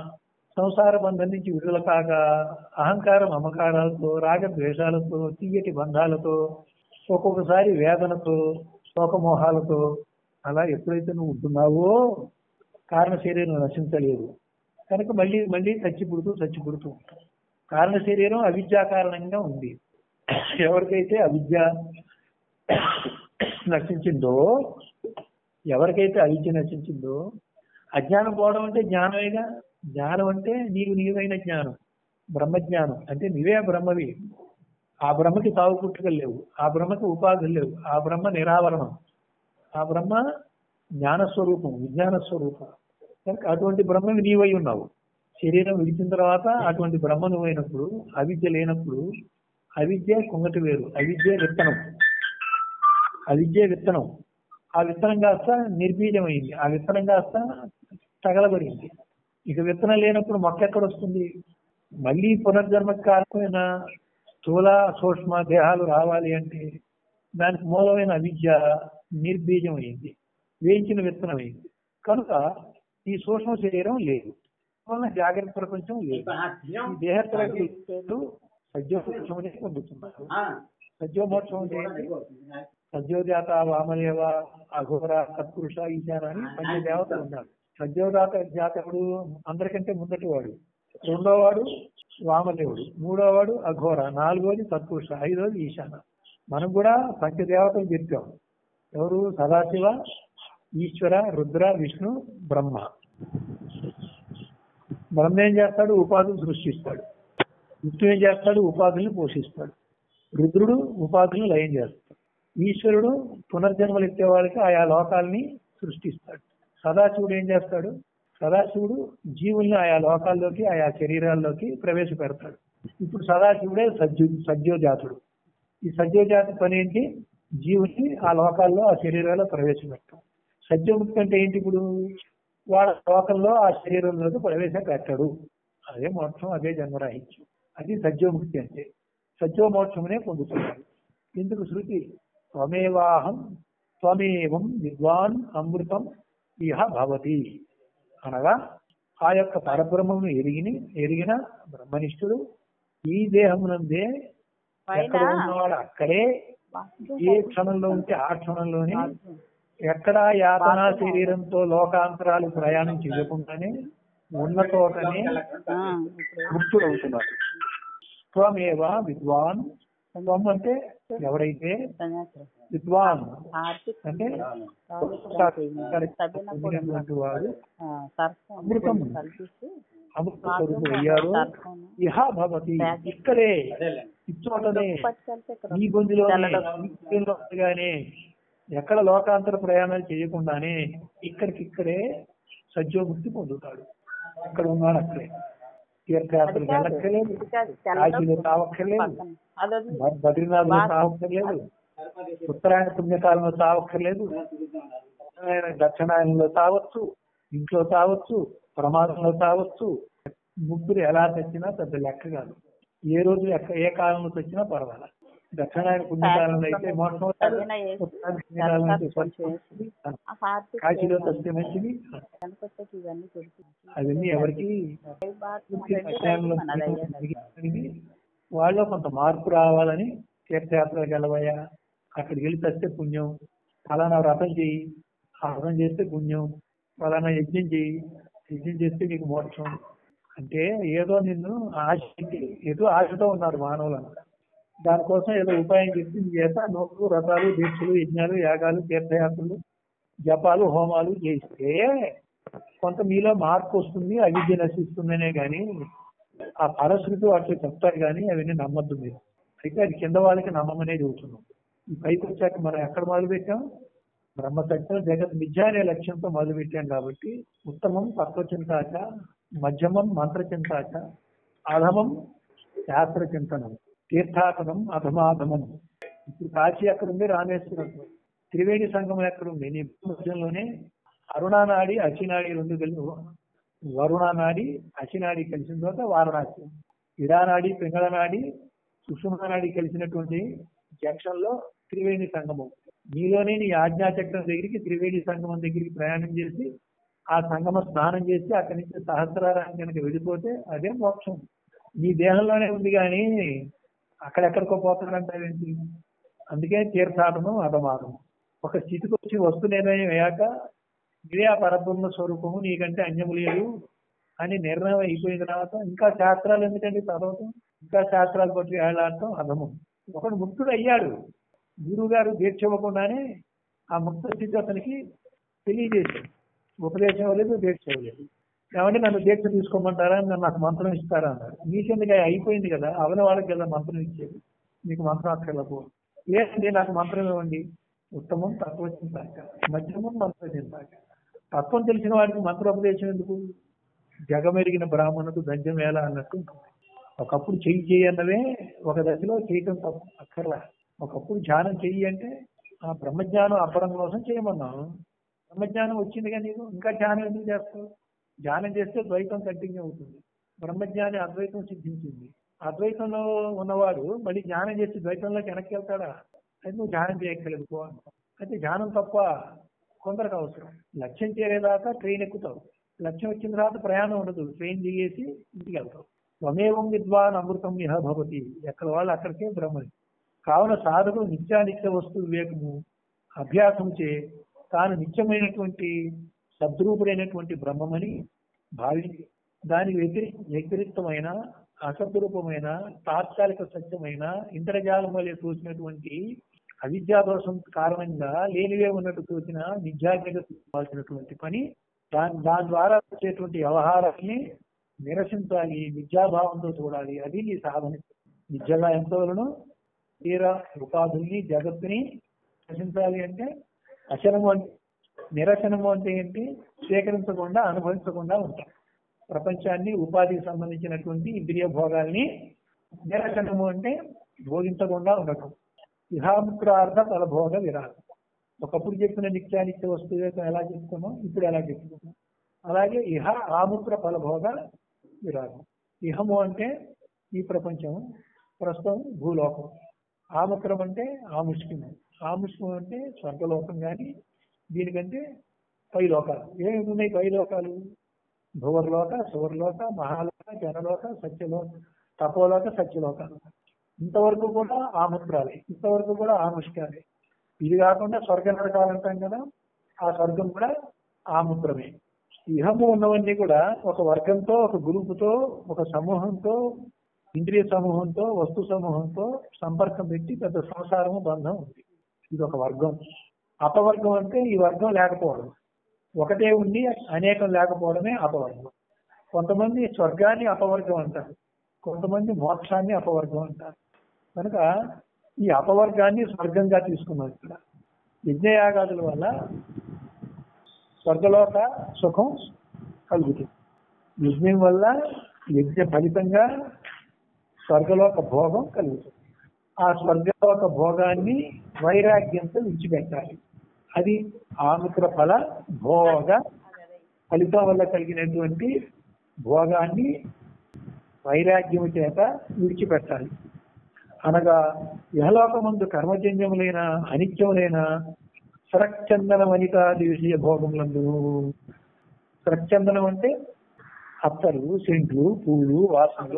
సంసార బంధం నుంచి విడుదల కాక అహంకార మమకారాలతో రాగద్వేషాలతో తీయటి బంధాలతో ఒక్కొక్కసారి వేదనతో శోకమోహాలతో అలా ఎప్పుడైతే నువ్వు ఉంటున్నావో కారణ శరీరం నశించలేదు కనుక మళ్ళీ మళ్ళీ చచ్చి పుడుతూ చచ్చి పుడుతూ ఉంటాం కారణ శరీరం అవిద్యా కారణంగా ఉంది ఎవరికైతే అవిద్య నశించిందో ఎవరికైతే అవిద్య నశించిందో అజ్ఞానం పోవడం అంటే జ్ఞానమేగా జ్ఞానం అంటే నీవు నీవైన జ్ఞానం బ్రహ్మజ్ఞానం అంటే నీవే బ్రహ్మవి ఆ బ్రహ్మకి తావు పుట్టుకలు లేవు ఆ బ్రహ్మకి ఉపాధులు లేవు ఆ బ్రహ్మ నిరావరణం ఆ బ్రహ్మ జ్ఞాన స్వరూపం విజ్ఞాన స్వరూపం కనుక అటువంటి బ్రహ్మవి నీవై ఉన్నావు శరీరం విడిచిన తర్వాత అటువంటి బ్రహ్మ నువ్వైనప్పుడు అవిద్య లేనప్పుడు అవిద్య కుంగటి వేరు అవిద్య విత్తనం అవిద్య విత్తనం ఆ విత్తనం కాస్త నిర్బీజమైంది ఆ విత్తనం కాస్త తగలబడింది ఇక విత్తనం లేనప్పుడు మొక్క ఎక్కడ వస్తుంది మళ్ళీ పునర్జన్మకు కారణమైన స్థూల సూక్ష్మ దేహాలు రావాలి అంటే దానికి మూలమైన అవిద్య నిర్బీజమైంది వేయించిన విత్తనమైంది కనుక ఈ సూక్ష్మ శరీరం లేదు వలన జాగ్రత్త ప్రపంచం లేదు ఈ దేహ తరగతులు సజ్జోమోక్షమునే పొందుతున్నారు సజ్జోమోక్షం అంటే ఏంటి? సజ్జోజాత వామదేవ అఘోర సత్పురుష ఈశాన అని పంచదేవతలు ఉన్నారు సజ్జోజాత జాతకుడు అందరికంటే ముందటి వాడు రెండో వాడు వామదేవుడు మూడో వాడు అఘోర నాలుగోది సత్పురుష ఐదోది ఈశాన మనం కూడా పంచదేవతలు చెప్పాం ఎవరు సదాశివ ఈశ్వర రుద్ర విష్ణు బ్రహ్మ బ్రహ్మ ఏం చేస్తాడు ఉపాధులు సృష్టిస్తాడు విష్ణు ఏం చేస్తాడు ఉపాధుల్ని పోషిస్తాడు రుద్రుడు ఉపాధులను లయం చేస్తాడు ఈశ్వరుడు పునర్జన్మలు ఎత్తే వాళ్ళకి ఆయా లోకాల్ని సృష్టిస్తాడు సదాశివుడు ఏం చేస్తాడు సదాశివుడు జీవుల్ని ఆయా లోకాల్లోకి ఆయా శరీరాల్లోకి ప్రవేశపెడతాడు ఇప్పుడు సదాశివుడే సజ్జు సజ్జోజాతుడు ఈ సజ్జోజాతి పని ఏంటి జీవుని ఆ లోకాల్లో ఆ శరీరాల్లో ప్రవేశపెట్టడం సత్యముక్తి అంటే ఏంటి ఇప్పుడు వాళ్ళ లోకంలో ఆ శరీరంలోకి ప్రవేశపెట్టడు అదే మోక్షం అదే జన్మరాహిత్యం అది సత్యోముక్తి అంటే సత్యోమోక్షమునే పొందుతున్నారు ఇందుకు శృతి త్వమేవాహం త్వమేవం విద్వాన్ అమృతం ఇహ భవతి అనగా ఆ యొక్క పరబ్రహ్మమును ఎరిగిని ఎరిగిన బ్రహ్మనిష్ఠుడు ఈ దేహమునందే ఎక్కడ ఉన్నవాడు అక్కడే ఏ క్షణంలో ఉంటే ఆ క్షణంలోనే ఎక్కడ యాతనా శరీరంతో లోకాంతరాలు ప్రయాణం చేయకుండానే ఉన్న చోటనే ముక్తుడు అవుతున్నాడు త్వమేవ విద్వాన్ త్వం అంటే ఎవరైతే విద్వాన్ అంటే పొందినటువంటి వాడు అమృతం అమృత స్వరూపం అయ్యారు ఇహ భవతి ఇక్కడే ఇచ్చోటనే ఈ గొంతులోనే ఈ గొంతులోగానే ఎక్కడ లోకాంతర ప్రయాణాలు చేయకుండానే ఇక్కడికిక్కడే సజ్జోముక్తి పొందుతాడు ఇక్కడ ఉన్నాడు అక్కడే తీర్థయాత్రలు వెళ్ళక్కర్లేదు కాశీలో తావక్కర్లేదు బ- బద్రీనాథ్లో తావక్కర్లేదు ఉత్తరాయణ పుణ్యకాలంలో తావక్కర్లేదు ఉత్తరాయణ దక్షిణాయనంలో తావచ్చు ఇంట్లో తావచ్చు ప్రమాదంలో తావచ్చు ముగ్గురు ఎలా తెచ్చినా పెద్ద లెక్క కాదు ఏ రోజు ఎక్క- ఏ కాలంలో తెచ్చినా పర్వాలేదు దక్షిణాయన పుణ్యకాలంలో అయితే మోక్షం వస్తుంది. ఉత్తరాయణ పుణ్యకాలంలో అయితే స్వర్గం వస్తుంది. కాశీలో తెస్తే మంచిది అవన్నీ ఎవరికి అధ్యాయంలో వాళ్ళలో కొంత మార్పు రావాలని తీర్థయాత్రలకు వెళ్ళవయ్యా అక్కడికి వెళ్ళి తెస్తే పుణ్యం ఫలానా వ్రతం చెయ్యి ఆ వ్రతం చేస్తే పుణ్యం ఫలానా యజ్ఞం చెయ్యి యజ్ఞం చేస్తే నీకు మోక్షం అంటే ఏదో నిన్ను ఆశ ఏదో ఆశతో ఉన్నారు మానవులు అన్నమాట దానికోసం ఏదో ఉపాయం చెప్పి నీ చేత నోట్లు వ్రతాలు దీక్షలు యజ్ఞాలు యాగాలు తీర్థయాత్రలు జపాలు హోమాలు చేస్తే కొంత మీలో మార్పు వస్తుంది అవిద్య నశిస్తుందనే కానీ ఆ పరశృతి వాటికి చెప్తారు కానీ అవన్నీ నమ్మద్దు మీరు అయితే అది కింద వాళ్ళకి నమ్మమనే చెబుతున్నాం ఈ పైకి వచ్చాక మనం ఎక్కడ మొదలు పెట్టాం బ్రహ్మ సత్యం జగత్ మిథ్య అనే లక్ష్యంతో మొదలు పెట్టాం కాబట్టి ఉత్తమం తత్వచింతాచ మధ్యమం మంత్రచింతాచ అధమం శాస్త్ర చింతనం తీర్థాటనం అధమాధమం ఇప్పుడు కాశీ ఎక్కడుంది రామేశ్వరం త్రివేణి సంగమం ఎక్కడుంది నీ మధ్యంలోనే అరుణానాడి అచినాడి రెండు కలిసి వరుణానాడి అచినాడి కలిసిన తర్వాత వారణాసి ఇడానాడి పింగళనాడి సుషుమ్నాడి కలిసినటువంటి జంక్షన్ లో త్రివేణి సంగమం నీలోనే నీ ఆజ్ఞాచక్రం దగ్గరికి త్రివేణి సంగమం దగ్గరికి ప్రయాణం చేసి ఆ సంగమ స్నానం చేసి అక్కడి నుంచి సహస్రారాన్ని కనుక వెళ్ళిపోతే అదే మోక్షం నీ దేహంలోనే ఉంది కానీ అక్కడెక్కడికో పోతాడంటావేంటి అందుకే తీర్థాటనం అధమాటం ఒక స్థితికి వచ్చి వస్తు నిర్ణయం అయ్యాక ఇదే ఆ పరబ్రహ్మ స్వరూపము నీకంటే అన్యము లేదు అని నిర్ణయం అయిపోయిన తర్వాత ఇంకా శాస్త్రాలు ఎందుకంటే చదవటం ఇంకా శాస్త్రాలు పట్టి వేలాడటం అధమం ఒకడు ముక్తుడు అయ్యాడు గురువు గారు దీక్ష ఇవ్వకుండానే ఆ ముక్త స్థితి అతనికి తెలియజేశాడు ఉపదేశం ఇవ్వలేదు దీక్ష ఇవ్వలేదు ఏమంటే నన్ను దీక్ష తీసుకోమంటారా నన్ను నాకు మంత్రం ఇస్తారా అన్నారు మీకెందుకు అయిపోయింది కదా అవన వాళ్ళకి కదా మంత్రం ఇచ్చేది మీకు మంత్రం అక్కర్లకు ఏంటి నాకు మంత్రం ఇవ్వండి ఉత్తమం తత్వం చింతాక మధ్యమం మంత్రం చింతాక తత్వం తెలిసిన వాడికి మంత్రోపదేశం ఎందుకు జగమెరిగిన బ్రాహ్మణుడు దంజం వేళ అన్నట్టు ఉంటుంది ఒకప్పుడు చెయ్యి చెయ్యి అన్నవే ఒక దశలో చేయటం తప్పు అక్కర్లా ఒకప్పుడు ధ్యానం చెయ్యి అంటే ఆ బ్రహ్మజ్ఞానం అప్పడం కోసం చేయమన్నాం బ్రహ్మజ్ఞానం వచ్చింది కానీ నీకు ఇంకా ధ్యానం ఎందుకు చేస్తావు ధ్యానం చేస్తే ద్వైతం కంటిన్యూ అవుతుంది బ్రహ్మజ్ఞాని అద్వైతం సిద్ధించింది అద్వైతంలో ఉన్నవాడు మళ్ళీ ధ్యానం చేసి ద్వైతంలోకి వెనక్కి వెళ్తాడా అది నువ్వు ధ్యానం చేయక్కర్లేదు పో అంటాం. అయితే ధ్యానం తప్ప కొందరికి అవసరం లక్ష్యం చేరేదాకా ట్రైన్ ఎక్కుతావు లక్ష్యం వచ్చిన తర్వాత ప్రయాణం ఉండదు ట్రైన్ దిగేసి ఇంటికి వెళ్తావు త్వమేవం విద్వాన్ అమృతం ఇహ భవతి ఎక్కడ వాళ్ళు అక్కడికే బ్రహ్మని కావున సాధకుడు నిత్యానిత్య వస్తు వివేకము అభ్యాసం చే తాను నిత్యమైనటువంటి సద్రూపుడైనటువంటి బ్రహ్మమని భావించి దానికి వ్యతిరి వ్యతిరిక్తమైన అసద్రూపమైన తాత్కాలిక సత్యమైన ఇంద్రజాలం వలె చూసినటువంటి అవిద్యా దోషం కారణంగా లేనివే ఉన్నట్టు చూసిన నిజాగ్రత్త తీసుకోవాల్సినటువంటి పని దాని దాని ద్వారా వచ్చేటువంటి వ్యవహారాన్ని నిరసించాలి విద్యాభావంతో చూడాలి అది నీ సాధన విద్యగా ఎంతవలను తీర ఉపాధుల్ని జగత్తుని రచించాలి అంటే అశనము అంటే నిరసనము అంటే ఏంటి స్వీకరించకుండా అనుభవించకుండా ఉంటాం ప్రపంచాన్ని ఉపాధికి సంబంధించినటువంటి ఇంద్రియ భోగాల్ని నిరసనము అంటే భోగించకుండా ఉండటం ఇహాముక్రార్థ ఫలభోగ విరాగం ఒకప్పుడు చెప్పిన నిత్యానిత్య వస్తువు ఎలా చెప్తామో ఇప్పుడు ఎలా చెప్తున్నాం అలాగే ఇహ ఆముక్ర ఫలభోగ విరాగం ఇహము అంటే ఈ ప్రపంచం ప్రస్తుతం భూలోకం ఆముక్రం అంటే ఆముష్కం ఆముష్కం అంటే స్వర్గలోకం కానీ దీనికంటే పై లోకాలు ఏమి ఉన్నాయి పై లోకాలు భువర్లోక సువర్లోక మహాలోక జనలోక సత్యలోక తపోలోక సత్యలోకాలు ఇంతవరకు కూడా ఆముద్రాలే ఇంతవరకు కూడా ఆముష్కాలే ఇది కాకుండా స్వర్గ నరకాలు అంటాం కదా ఆ స్వర్గం కూడా ఆముద్రమే ఇహము ఉన్నవన్నీ కూడా ఒక వర్గంతో ఒక గ్రూపుతో ఒక సమూహంతో ఇంద్రియ సమూహంతో వస్తు సమూహంతో సంపర్కం పెట్టి పెద్ద సంసారము బంధం ఉంది ఇది ఒక వర్గం అపవర్గం అంటే ఈ వర్గం లేకపోవడం ఒకటే ఉండి అనేకం లేకపోవడమే అపవర్గం కొంతమంది స్వర్గాన్ని అపవర్గం అంటారు కొంతమంది మోక్షాన్ని అపవర్గం అంటారు కనుక ఈ అపవర్గాన్ని స్వర్గంగా తీసుకున్నాం ఇక్కడ యజ్ఞయాగాదుల వల్ల స్వర్గలోక సుఖం కలుగుతుంది యజ్ఞం వల్ల యజ్ఞ ఫలితంగా స్వర్గలోక భోగం కలుగుతుంది ఆ స్వర్గలోక భోగాన్ని వైరాగ్యంతో విడిచిపెట్టాలి అది ఆముత్ర ఫల భోగ ఫలితం వల్ల కలిగినటువంటి భోగాన్ని వైరాగ్యము చేత విడిచిపెట్టాలి అనగా యహలోకమందు కర్మజన్యములైన అనిత్యములైన సరక్చందన వనితాది విషయ భోగములందు సరక్చందనం అంటే అత్తరు సెంట్లు పూలు వాసనలు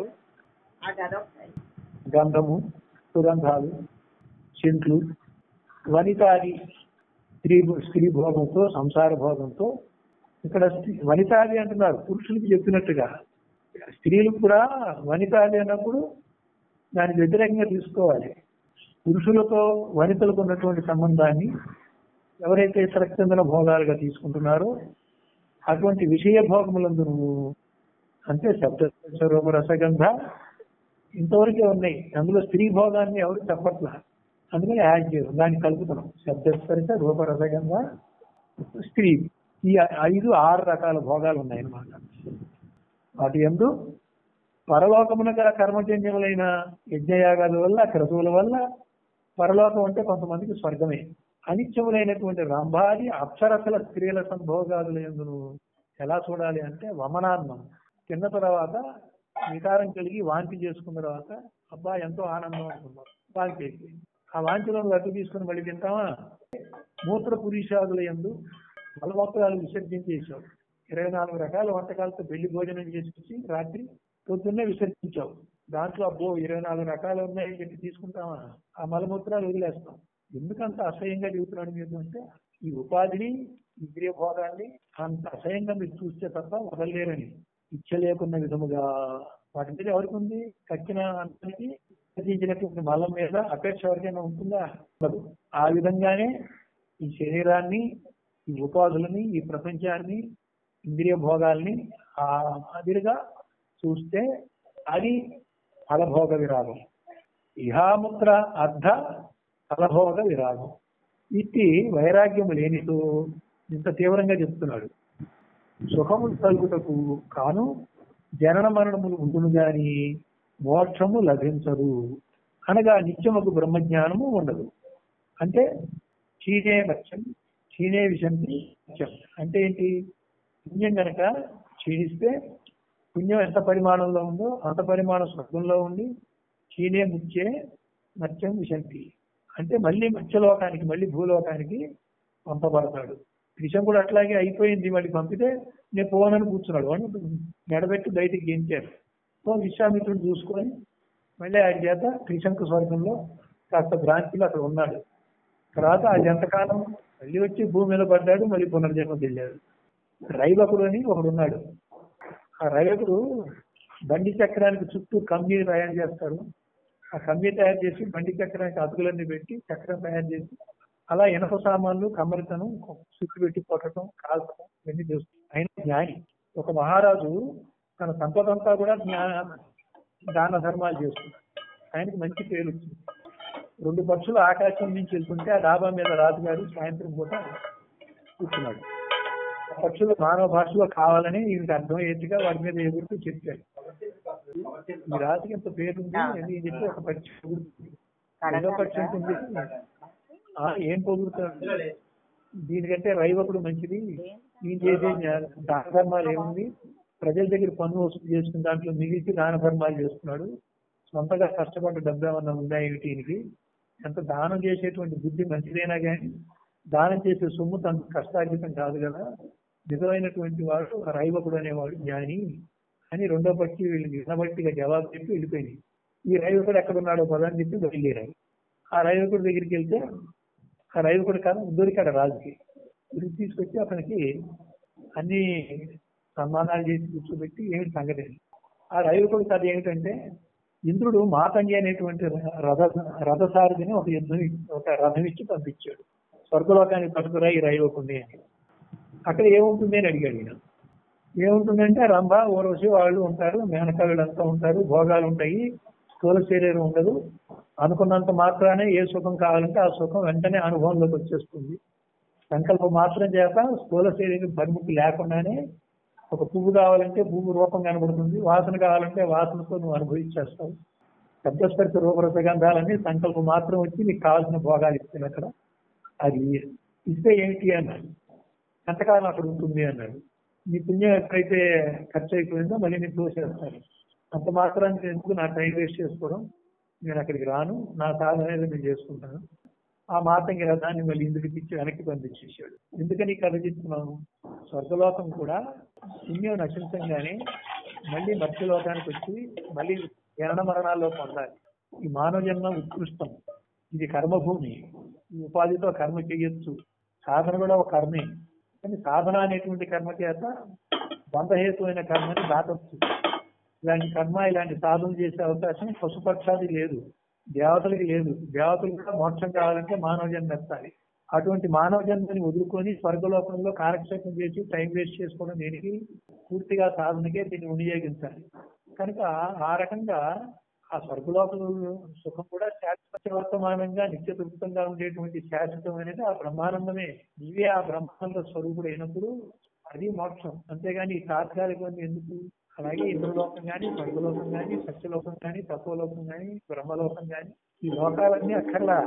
గంధము సుగంధాలు సెంట్లు వనితాది స్త్రీ స్త్రీ భోగంతో సంసార భోగంతో ఇక్కడ స్త్రీ- వనితాది అంటున్నారు పురుషులకి చెప్పినట్టుగా స్త్రీలకు కూడా వనితాది అన్నప్పుడు దానికి వ్యతిరేకంగా తీసుకోవాలి పురుషులతో వనితలకు ఉన్నటువంటి సంబంధాన్ని ఎవరైతే సరక్చందన భోగాలుగా తీసుకుంటున్నారో అటువంటి విషయ భోగములందు నువ్వు అంటే శబ్ద స్వరూప రసగంధ ఇంతవరకే ఉన్నాయి అందులో స్త్రీ భోగాన్ని ఎవరు చెప్పట్లా అందుకని యాడ్ చేయరు దాన్ని కలుపుతున్నాం శబ్దస్పర్శ రూప రసగంధ స్త్రీ ఈ ఐదు ఆరు రకాల భోగాలు ఉన్నాయి అన్నమాట వాటి ఎందు పరలోకమునగా కర్మజన్యములైన యజ్ఞయాగాల వల్ల క్రతువుల వల్ల పరలోకం అంటే కొంతమందికి స్వర్గమే అనిత్యములైనటువంటి రంభాది అప్సరసల స్త్రీల సంభోగాదుల ఎందును ఎలా చూడాలి అంటే వమనాన్నం తిన్న తర్వాత వికారం కలిగి వాంతి చేసుకున్న తర్వాత అబ్బా ఎంతో ఆనందం అనుకున్నాం వాంతి అయిపోయింది ఆ వాంతిలో లడ్డు తీసుకుని మళ్ళీ తింటామా మూత్ర పురుషాదుల ఎందు మలమూత్రాలు విసర్జించేసావు ఇరవై నాలుగు రకాల వంటకాలతో పెళ్లి భోజనం చేసి రాత్రి పొద్దున్నే విసర్జించావు దాంట్లో అబ్బో ఇరవై నాలుగు రకాలు ఉన్నాయని చెప్పి తీసుకుంటామా ఆ మలమూత్రాలు వదిలేస్తాం ఎందుకంత అసహ్యంగా దిగుతున్నాడు మీరు అంటే ఈ ఉపాధిని ఇంద్రియ భోగాన్ని అంత అసహ్యంగా మీరు చూస్తే తప్ప వదలలేరని ఇచ్చ లేకున్న విధముగా వాటి మీద ఎవరికి ఉంది కక్కిన అంతానికి విసర్జించినటువంటి మలం మీద అపేక్ష ఎవరికైనా ఉంటుందా ఉండదు. ఆ విధంగానే ఈ శరీరాన్ని ఈ ఉపాధులని ఈ ప్రపంచాన్ని ఇంద్రియ భోగాల్ని ఆ మాదిరిగా చూస్తే అది ఫలభోగ విరాగం ఇహాముత్ర అర్ధ ఫలభోగ విరాగం ఇది వైరాగ్యము లేనితో ఇంత తీవ్రంగా చెప్తున్నాడు సుఖములు కలుగుటకు కాను జనన మరణములు ఉండును గాని మోక్షము లభించదు అనగా నిత్యముకు బ్రహ్మజ్ఞానము ఉండదు అంటే క్షీణే మత్స్యం క్షీణే విషంతి మత్స్యం అంటే ఏంటి పుణ్యం గనక క్షీణిస్తే పుణ్యం ఎంత పరిమాణంలో ఉందో అంత పరిమాణం స్వర్గంలో ఉండి క్షీణే ముచ్చే మత్స్యం విశంతి అంటే మళ్ళీ మత్స్యలోకానికి మళ్ళీ భూలోకానికి పంపబడతాడు విషం కూడా అట్లాగే అయిపోయింది మళ్ళీ పంపితే నేను పోనని కూర్చున్నాడు వాడిని మెడబెట్టి బయటికి గెంచారు సో విశ్వామిత్రుడు చూసుకొని మళ్ళీ ఆయన చేత త్రిశంకు స్వర్గంలో కాస్త భ్రాంతిలో అక్కడ ఉన్నాడు తర్వాత అది ఎంతకాలం మళ్ళీ వచ్చి భూమి మీద పడ్డాడు మళ్ళీ పునర్జన్మకి వెళ్ళాడు రైవకుడు అని ఒకడు ఉన్నాడు ఆ రైవకుడు బండి చక్రానికి చుట్టూ కమ్మి తయారు చేస్తాడు ఆ కమ్మి తయారు చేసి బండి చక్రానికి అతుకులన్నీ పెట్టి చక్రం తయారు చేసి అలా ఇనప సామాన్లు కమ్మరితనం సుక్కు పెట్టి కొట్టడం కాల్చడం ఇవన్నీ చేస్తుంది ఆయన జ్ఞాని ఒక మహారాజు తన సంపదంతా కూడా జ్ఞాన దాన ధర్మాలు చేస్తున్నాడు ఆయనకి మంచి పేరు వచ్చింది రెండు పక్షులు ఆకాశం నుంచి వెళ్తుంటే ఆ డాబా మీద రాజుగారు సాయంత్రం పూట కూర్చున్నాడు ఆ పక్షులు మానవ భాషలో కావాలని ఈయనకి అర్థమయ్యేట్టుగా వాటి మీద ఎగురుతూ చెప్పాడు ఈ రాజుకి ఎంత పేరుంది అని చెప్పి ఒక పక్షి ఎగురుతుంది. ఏదో పక్షి ఉంటుంది ఆ, ఏం పొగుడుతాడు దీనికంటే రైవకుడు మంచిది ఈయన చేసే జ్ఞా- దాన ధర్మాలు ఏముంది ప్రజల దగ్గర పన్ను వసూలు చేసుకున్న దాంట్లో మిగిలిచి దాన ధర్మాలు చేస్తున్నాడు సొంతగా కష్టపడ్డ డబ్బు ఏమన్నా ఉందా ఏమిటి ఈయనకి ఎంత దానం చేసేటువంటి బుద్ధి మంచిదైనా కానీ దానం చేసే సొమ్ము తన కష్టార్జితం కాదు కదా నిజమైనటువంటి వాడు ఆ రైవకుడు అనేవాడు జ్ఞాని అని రెండో పక్షి వీళ్ళకి వినబట్టిగా జవాబు చెప్పి వెళ్ళిపోయింది ఈ రైవకుడు ఎక్కడున్నాడో పదని చెప్పి బయలుదేరాడు ఆ రైవకుడి దగ్గరికి వెళ్తే ఆ రైవకుడు కాదు దొరికాడు రాజుకి ఉరికి తీసుకొచ్చి అతనికి అన్ని సన్మానాలు చేసి కూర్చోబెట్టి ఏమిటి సంగతి అని. ఆ రైవకుడి కథ ఏమిటంటే ఇంద్రుడు మాతంగి అనేటువంటి రథ రథసారథిని ఒక యుద్ధం ఇచ్చి- ఒక రథం ఇచ్చి పంపించాడు స్వర్గలోకానికి పట్టుకురా ఈ రైవకుడిని అని అక్కడ ఏముంటుంది అని అడిగాడు ఈయన ఏముంటుందంటే రంభ ఊరవసి వాళ్ళు ఉంటారు మేనక వీళ్ళంతా ఉంటారు భోగాలు ఉంటాయి స్థూల శరీరం ఉండదు అనుకున్నంత మాత్రానే ఏ సుఖం కావాలంటే ఆ సుఖం వెంటనే అనుభవంలోకి వచ్చేస్తుంది సంకల్పం మాత్రం చేత స్థూల శరీరం పరిమితి లేకుండానే ఒక పువ్వు కావాలంటే పువ్వు రూపం కనబడుతుంది వాసన కావాలంటే వాసనతో నువ్వు అనుభవించేస్తావు శబ్దస్పర్శ రూపరస గంధాలన్నీ సంకల్పం మాత్రం వచ్చి నీకు కావాల్సిన భోగాలు ఇస్తుంది అక్కడ అది ఇస్తే ఏమిటి అన్నాడు ఎంతకాలం అక్కడ ఉంటుంది అన్నాడు నీ పుణ్యం ఎప్పుడైతే ఖర్చు అయిపోయిందో మళ్ళీ నేను తోసేస్తాను అంత మాత్రానికి ఎందుకు నా టైం వేస్ట్ చేసుకోవడం నేను అక్కడికి రాను నా సాధన అనేది నేను చేసుకుంటాను ఆ మాతంగి రథాన్ని మళ్ళీ ఇందుకు ఇచ్చి వెనక్కి పంపించేసాడు ఎందుకని ఈ కథ చెప్తున్నాను స్వర్గలోకం కూడా పుణ్యం నశించంగానే మళ్ళీ మధ్యలోకానికి వచ్చి మళ్ళీ జనన మరణాల్లో పొందాలి ఈ మానవ జన్మ ఉత్కృష్టం ఇది కర్మభూమి ఈ ఉపాధితో కర్మ చేయొచ్చు సాధన కూడా ఒక కర్మే కానీ సాధన అనేటువంటి కర్మ చేత బంధహేతువైన కర్మని దాటొచ్చు ఇలాంటి కర్మ ఇలాంటి సాధన చేసే అవకాశం పశుపక్షాది లేదు దేవతలకి లేదు దేవతలు కూడా మోక్షం కావాలంటే మానవ జన్మ ఎత్తాలి అటువంటి మానవ జన్మని వదులుకొని స్వర్గలోకంలో కాలక్షేపం చేసి టైం వేస్ట్ చేసుకోవడం దీనికి పూర్తిగా సాధనకే దీన్ని వినియోగించాలి కనుక ఆ రకంగా ఆ స్వర్గలోకం సుఖం కూడా శాశ్వత వర్తమానంగా నిత్య తృప్తంగా ఉండేటువంటి శాశ్వతమైనది ఆ బ్రహ్మానందమే ఇవే ఆ బ్రహ్మానంద స్వరూపుడు అయినప్పుడు అది మోక్షం అంతేగాని ఈ తాత్కాలికం ఎందుకు అలాగే ఇంద్రలోకం కానీ స్వర్గలోకం కానీ సత్యలోకం కానీ తత్వలోకం కానీ బ్రహ్మలోకం కానీ ఈ లోకాలన్నీ అక్కర్లా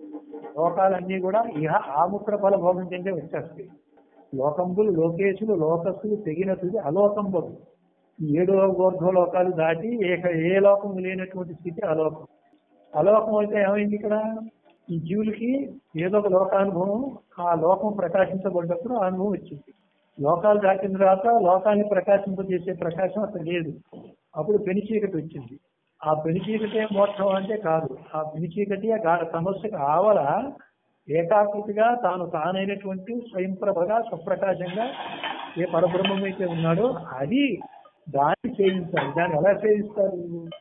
లోకాలన్నీ కూడా ఇహ ఆముత్ర ఫల భోగం కిందే వచ్చేస్తాయి లోకంబులు లోకేశులు లోకస్తులు తెగినది అలోకంబులు ఈ ఏడో గోర్ధ లోకాలు దాటి ఏక ఏ లోకం లేనటువంటి స్థితి అలోకం అలోకం అయితే ఏమైంది ఇక్కడ ఈ జీవులకి ఏదో ఒక లోకానుభవం ఆ లోకం ప్రకాశించబడ్డప్పుడు ఆ అనుభవం వచ్చింది లోకాలు దాటిన తర్వాత లోకాన్ని ప్రకాశింపజేసే ప్రకాశం అసలు లేదు అప్పుడు పెనుచీకటి వచ్చింది ఆ పెనుచీకటే మోక్షం అంటే కాదు ఆ పెనుచీకటి ఆ గా- సమస్యకు ఆవల ఏకాకృతిగా తాను తానైనటువంటి స్వయం ప్రభగా స్వప్రకాశంగా ఏ పరబ్రహ్మం అయితే ఉన్నాడో అది దాన్ని సేవించాలి దాన్ని ఎలా సేవిస్తారు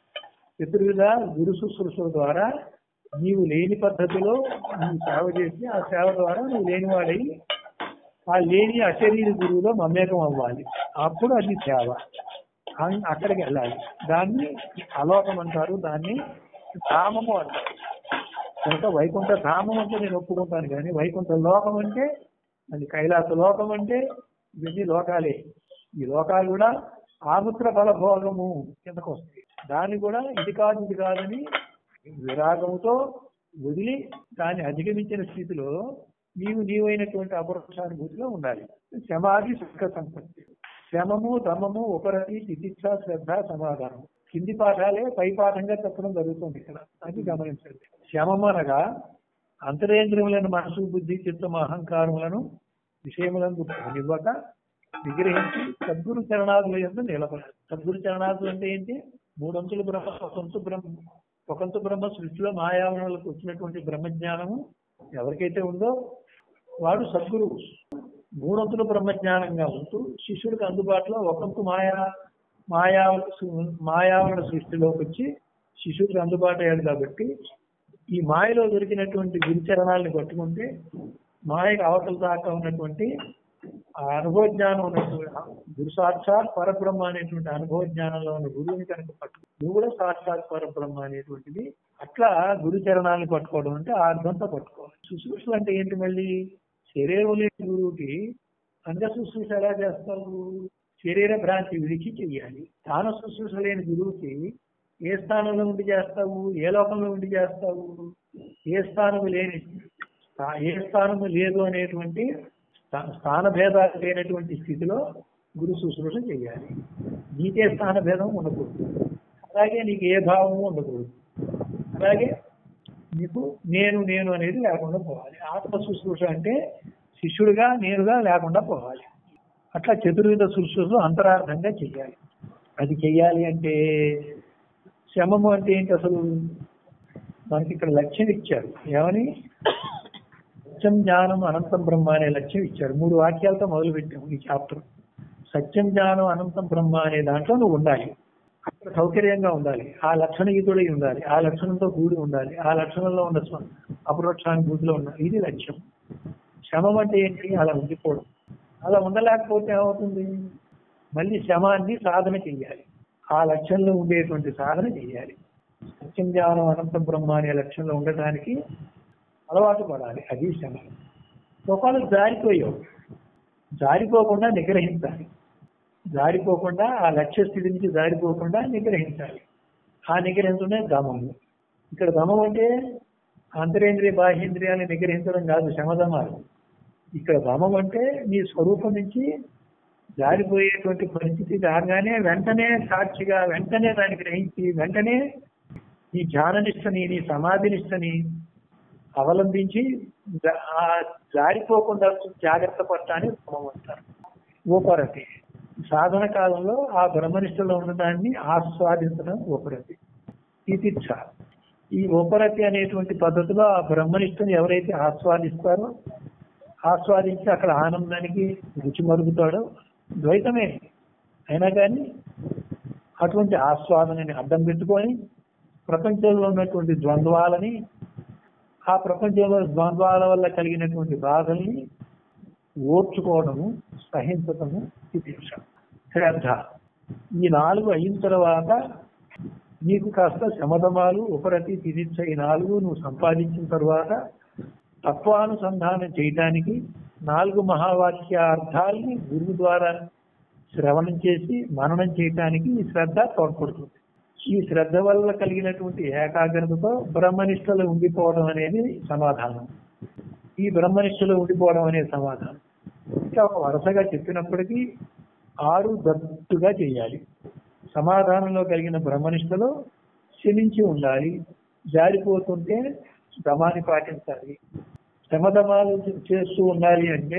చతుర్విధ గురు శుశ్రూషల ద్వారా నీవు లేని పద్ధతిలో నీవు సేవ చేసి ఆ సేవ ద్వారా నువ్వు లేనివాడై ఆ లేని అశరీర గురువులో మమేకం అవ్వాలి అప్పుడు అది సేవ అం- అక్కడికి వెళ్ళాలి దాన్ని అలోకం అంటారు దాన్ని ధామము అంటారు కనుక వైకుంఠ ధామం అంటే నేను ఒప్పుకుంటాను కానీ వైకుంఠ లోకం అంటే అది కైలాస లోకం అంటే ఇవన్నీ లోకాలే ఈ లోకాలు కూడా ఆముత్ర ఫల భోగము కిందకు వస్తాయి దాన్ని కూడా ఇది కాదు ఇది కాదని విరాగముతో వదిలి దాన్ని అధిగమించిన స్థితిలో నీవు నీవైనటువంటి అపరోక్షానుభూతిలో ఉండాలి శమాధి సుఖ సంపత్తి శమము దమము ఉపరతి చికిత్స శ్రద్ధ సమాధానం కింది పాఠాలే పై పాఠంగా చెప్పడం జరుగుతుంది ఇక్కడ అది గమనించండి శమము అనగా అంతరేంద్రియములను మనసు బుద్ధి చిత్తము అహంకారములను విషయములను నివ్వక విగ్రహించి సద్గురు చరణాదుల యొక్క నిలబడాలి సద్గురు చరణాదులు అంటే ఏంటి మూడంతులు బ్రహ్మ ఒకంతు బ్రహ్మ ఒకంతు బ్రహ్మ సృష్టిలో మాయావరణలకు వచ్చినటువంటి బ్రహ్మజ్ఞానము ఎవరికైతే ఉందో వాడు సద్గురువు మూడొంతులు బ్రహ్మజ్ఞానంగా ఉంటూ శిష్యుడికి అందుబాటులో ఒకంతు మాయా మాయా మాయావరణ సృష్టిలోకి వచ్చి శిష్యుడికి అందుబాటు అయ్యాడు కాబట్టి ఈ మాయలో దొరికినటువంటి గురుచరణాలను పట్టుకుంటే మాయకు అవతల దాకా ఉన్నటువంటి ఆ అనుభవ జ్ఞానం ఉన్నటువంటి గురు సాక్షాత్ పరబ్రహ్మ అనేటువంటి అనుభవ జ్ఞానంలో ఉన్న గురువుని కనుక పట్టు నువ్వు కూడా సాక్షాత్ పరబ్రహ్మ అనేటువంటిది అట్లా గురు చరణాలను పట్టుకోవడం అంటే ఆ అర్థంతో పట్టుకోవాలి శుశ్రూషలు అంటే ఏంటి మళ్ళీ శరీరం లేని గురువుకి అంగ శుశ్రూష ఎలా చేస్తావు శరీర భ్రాంతి విడిచి చెయ్యాలి స్థాన శుశ్రూష లేని గురువుకి ఏ స్థానంలో ఉండి చేస్తావు ఏ లోకంలో ఉండి చేస్తావు ఏ స్థానము లేని స్థా- ఏ స్థానము లేదు అనేటువంటి స్థా- స్థాన భేదాలు లేనటువంటి స్థితిలో గురు శుశ్రూష చేయాలి నీకే స్థాన భేదం ఉండకూడదు అలాగే నీకు ఏ భావము ఉండకూడదు అలాగే నీకు నేను నేను అనేది లేకుండా పోవాలి ఆత్మ శుశ్రూష అంటే శిష్యుడిగా నేనుగా లేకుండా పోవాలి అట్లా చతుర్విధ శుశ్రూషలు అంతరార్థంగా చెయ్యాలి అది చెయ్యాలి అంటే శమము అంటే ఏంటి అసలు మనకి ఇక్కడ లక్ష్యం ఇచ్చారు ఏమని సత్యం జ్ఞానం అనంతం బ్రహ్మ అనే లక్ష్యం ఇచ్చారు మూడు వాక్యాలతో మొదలు పెట్టాము ఈ చాప్టర్ సత్యం జ్ఞానం అనంతం బ్రహ్మ అనే దాంట్లో నువ్వు ఉండాలి అక్కడ సౌకర్యంగా ఉండాలి ఆ లక్షణయుతుడై ఉండాలి ఆ లక్షణంతో కూడి ఉండాలి ఆ లక్షణంలో ఉన్న స్వ- అపరోక్షానుభూతిలో ఉండాలి ఇది లక్ష్యం శమం అంటే ఏంటి అలా ఉండిపోవడం అలా ఉండలేకపోతే ఏమవుతుంది మళ్ళీ శమాన్ని సాధన చెయ్యాలి ఆ లక్ష్యంలో ఉండేటువంటి సాధన చెయ్యాలి సత్యం జ్ఞానం అనంతం బ్రహ్మ అనే లక్ష్యంలో ఉండటానికి అలవాటు పడాలి అది శమ ఒకవేళ జారిపోయావు జారిపోకుండా నిగ్రహించాలి జారిపోకుండా ఆ లక్ష్య స్థితి నుంచి జారిపోకుండా నిగ్రహించాలి ఆ నిగ్రహించడమే దమము ఇక్కడ దమం అంటే అంతరేంద్రియ బాహ్యేంద్రియాన్ని నిగ్రహించడం కాదు శమదమాలు ఇక్కడ దమం అంటే నీ స్వరూపం నుంచి జారిపోయేటువంటి పరిస్థితి రాగానే వెంటనే సాక్షిగా వెంటనే దాన్ని గ్రహించి వెంటనే నీ ధ్యాననిష్టని నీ సమాధినిష్టని అవలంబించి జా- ఆ జారిపోకుండా జాగ్రత్త పడటాన్ని దమం అంటారు ఓపరతి సాధన కాలంలో ఆ బ్రహ్మనిష్టలో ఉన్నదాన్ని ఆస్వాదించడం ఉపరతి తితిక్ష ఈ ఉపరతి అనేటువంటి పద్ధతిలో ఆ బ్రహ్మనిష్టని ఎవరైతే ఆస్వాదిస్తారో ఆస్వాదించి అక్కడ ఆనందానికి రుచి మరుగుతాడో ద్వైతమే అయినా కానీ అటువంటి ఆస్వాదనని అడ్డం పెట్టుకొని ప్రపంచంలో ఉన్నటువంటి ద్వంద్వాలని ఆ ప్రపంచంలో ద్వంద్వాల వల్ల కలిగినటువంటి బాధల్ని ఓర్చుకోవడము సహించటము తితిక్ష శ్రద్ధ ఈ నాలుగు అయిన తర్వాత నీకు కాస్త శమధమాలు ఉపరతి తితిక్ష ఈ నాలుగు నువ్వు సంపాదించిన తర్వాత తత్వానుసంధానం చేయటానికి నాలుగు మహావాక్య అర్థాలని గురువు ద్వారా శ్రవణం చేసి మననం చేయటానికి ఈ శ్రద్ధ తోడ్పడుతుంది ఈ శ్రద్ధ వల్ల కలిగినటువంటి ఏకాగ్రతతో బ్రహ్మనిష్టలో ఉండిపోవడం అనేది సమాధానం ఈ బ్రహ్మనిష్టలో ఉండిపోవడం అనేది సమాధానం ఇంకా ఒక వరుసగా చెప్పినప్పటికీ ఆరు దత్తుగా చేయాలి సమాధానంలో కలిగిన బ్రహ్మనిష్టలో క్షమించి ఉండాలి జారిపోతుంటే దమాన్ని పాటించాలి శమధమాలు చేస్తూ ఉండాలి అంటే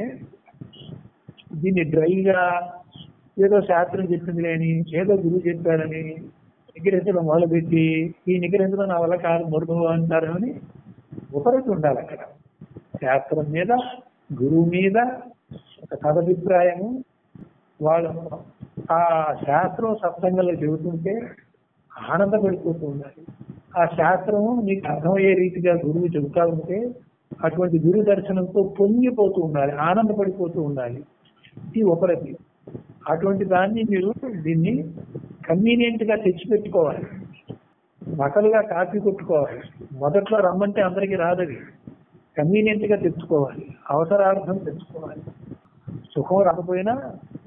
దీన్ని డ్రైగా ఏదో శాస్త్రం చెప్పింది లేని ఏదో గురువు చెప్పారని నిగ్రహించడం మొదలుపెట్టి ఈ నిగ్రహించడం నా వల్ల కాదు మరుగు అంటారు అని ఒకరికి ఉండాలి అక్కడ శాస్త్రం మీద గురువు మీద ఒక సదభిప్రాయము వాళ్ళు ఆ శాస్త్రం సత్సంగంలో చెబుతుంటే ఆనందపడిపోతూ ఉండాలి ఆ శాస్త్రము నీకు అర్థమయ్యే రీతిగా గురువు చెబుతా ఉంటే అటువంటి గురు దర్శనంతో పొంగిపోతూ ఉండాలి ఆనందపడిపోతూ ఉండాలి ఇది ఉపరతి అటువంటి దాన్ని మీరు దీన్ని కన్వీనియంట్ గా తెచ్చిపెట్టుకోవాలి నకలుగా కాపీ కొట్టుకోవాలి మొదట్లో రమ్మంటే అందరికీ రాదది కన్వీనియంట్ గా తెచ్చుకోవాలి అవసరార్థం తెచ్చుకోవాలి సుఖం రాకపోయినా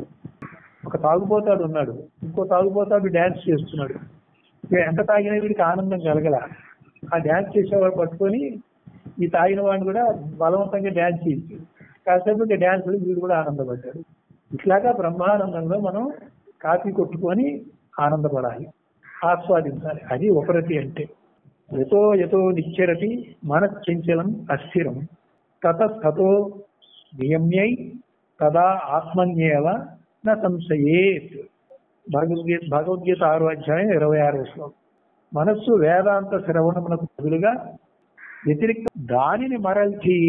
ఒక తాగుపోతాడు ఉన్నాడు ఇంకో తాగుపోతాడు డ్యాన్స్ చేస్తున్నాడు వీడు ఎంత తాగినా వీడికి ఆనందం కలగల ఆ డ్యాన్స్ చేసేవాడు పట్టుకొని ఈ తాగిన వాడిని కూడా బలవంతంగా డ్యాన్స్ చేసి కాసేపు ఇంకా డ్యాన్స్ వీడు కూడా ఆనందపడ్డాడు ఇట్లాగా బ్రహ్మానందంలో మనం కాపీ కొట్టుకొని ఆనందపడాలి ఆస్వాదించాలి అది ఉపరతి అంటే ఎతో ఎతో నిశ్చరతి మనశ్చంచలం అస్థిరం తత తతో నియమ్యై తదా ఆత్మన్యేవ న సంశయేత్ భగవద్గీత భగవద్గీత ఆరో అధ్యాయం ఇరవై ఆరో శ్లోకం మనస్సు వేదాంత శ్రవణమునకు బదులుగా వ్యతిరిక్త దానిని మరల్చి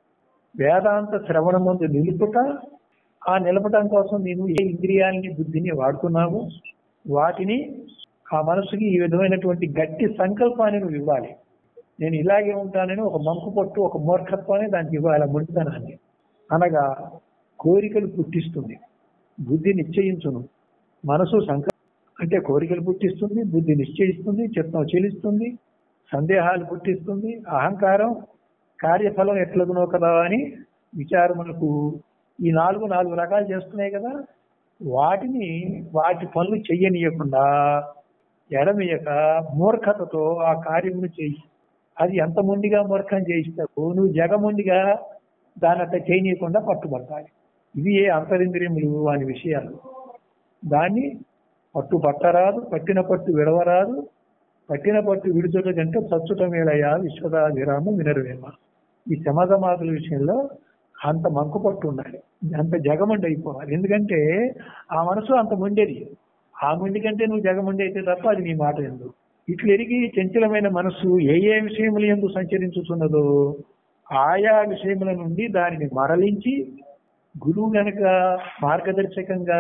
వేదాంత శ్రవణముందు నిలుపుట ఆ నిలపటం కోసం నేను ఏ ఇంద్రియాలని బుద్ధిని వాడుతున్నావు వాటిని ఆ మనసుకి ఈ విధమైనటువంటి గట్టి సంకల్పాన్ని నువ్వు ఇవ్వాలి నేను ఇలాగే ఉంటానని ఒక మంకు పట్టు ఒక మూర్ఖత్వాన్ని దానికి ఇవ్వాలి ఆ ముడితనాన్ని అనగా కోరికలు పుట్టిస్తుంది బుద్ధి నిశ్చయించును మనసు సంకల్ప అంటే కోరికలు పుట్టిస్తుంది బుద్ధి నిశ్చయిస్తుంది చిత్తం చెలిస్తుంది సందేహాలు పుట్టిస్తుంది అహంకారం కార్యఫలం ఎట్లగునో కదా అని విచారములకు ఈ నాలుగు నాలుగు రకాలు చేస్తున్నాయి కదా వాటిని వాటి పనులు చెయ్యనీయకుండా ఎడమీయక మూర్ఖతతో ఆ కార్యమును చేయి అది ఎంత మొండిగా మూర్ఖం చేయిస్తావు నువ్వు జగమొండిగా దాని అట్లా చేయనీయకుండా పట్టుబట్టాలి ఇవి ఏ అంతరింద్రియములు వాని విషయాలు దాన్ని పట్టు పట్టరాదు పట్టిన పట్టు విడవరాదు పట్టిన పట్టు విడుచుట కంటే చచ్చుట మేళయ్య విశ్వదాభిరామ వినరువేమ ఈ సమాధమాదుల విషయంలో అంత మంకు పట్టు ఉండాలి అంత జగమండి అయిపోవాలి ఎందుకంటే ఆ మనసు అంత మొండేది ఆ మొండి కంటే నువ్వు జగమండి అయితే తప్ప అది నీ మాట ఎందు ఇట్లు ఎరిగి చంచలమైన మనస్సు ఏ ఏ విషయముల ఎందు సంచరించుతున్నదో ఆయా విషయముల నుండి దానిని మరలించి గురువు గనక మార్గదర్శకంగా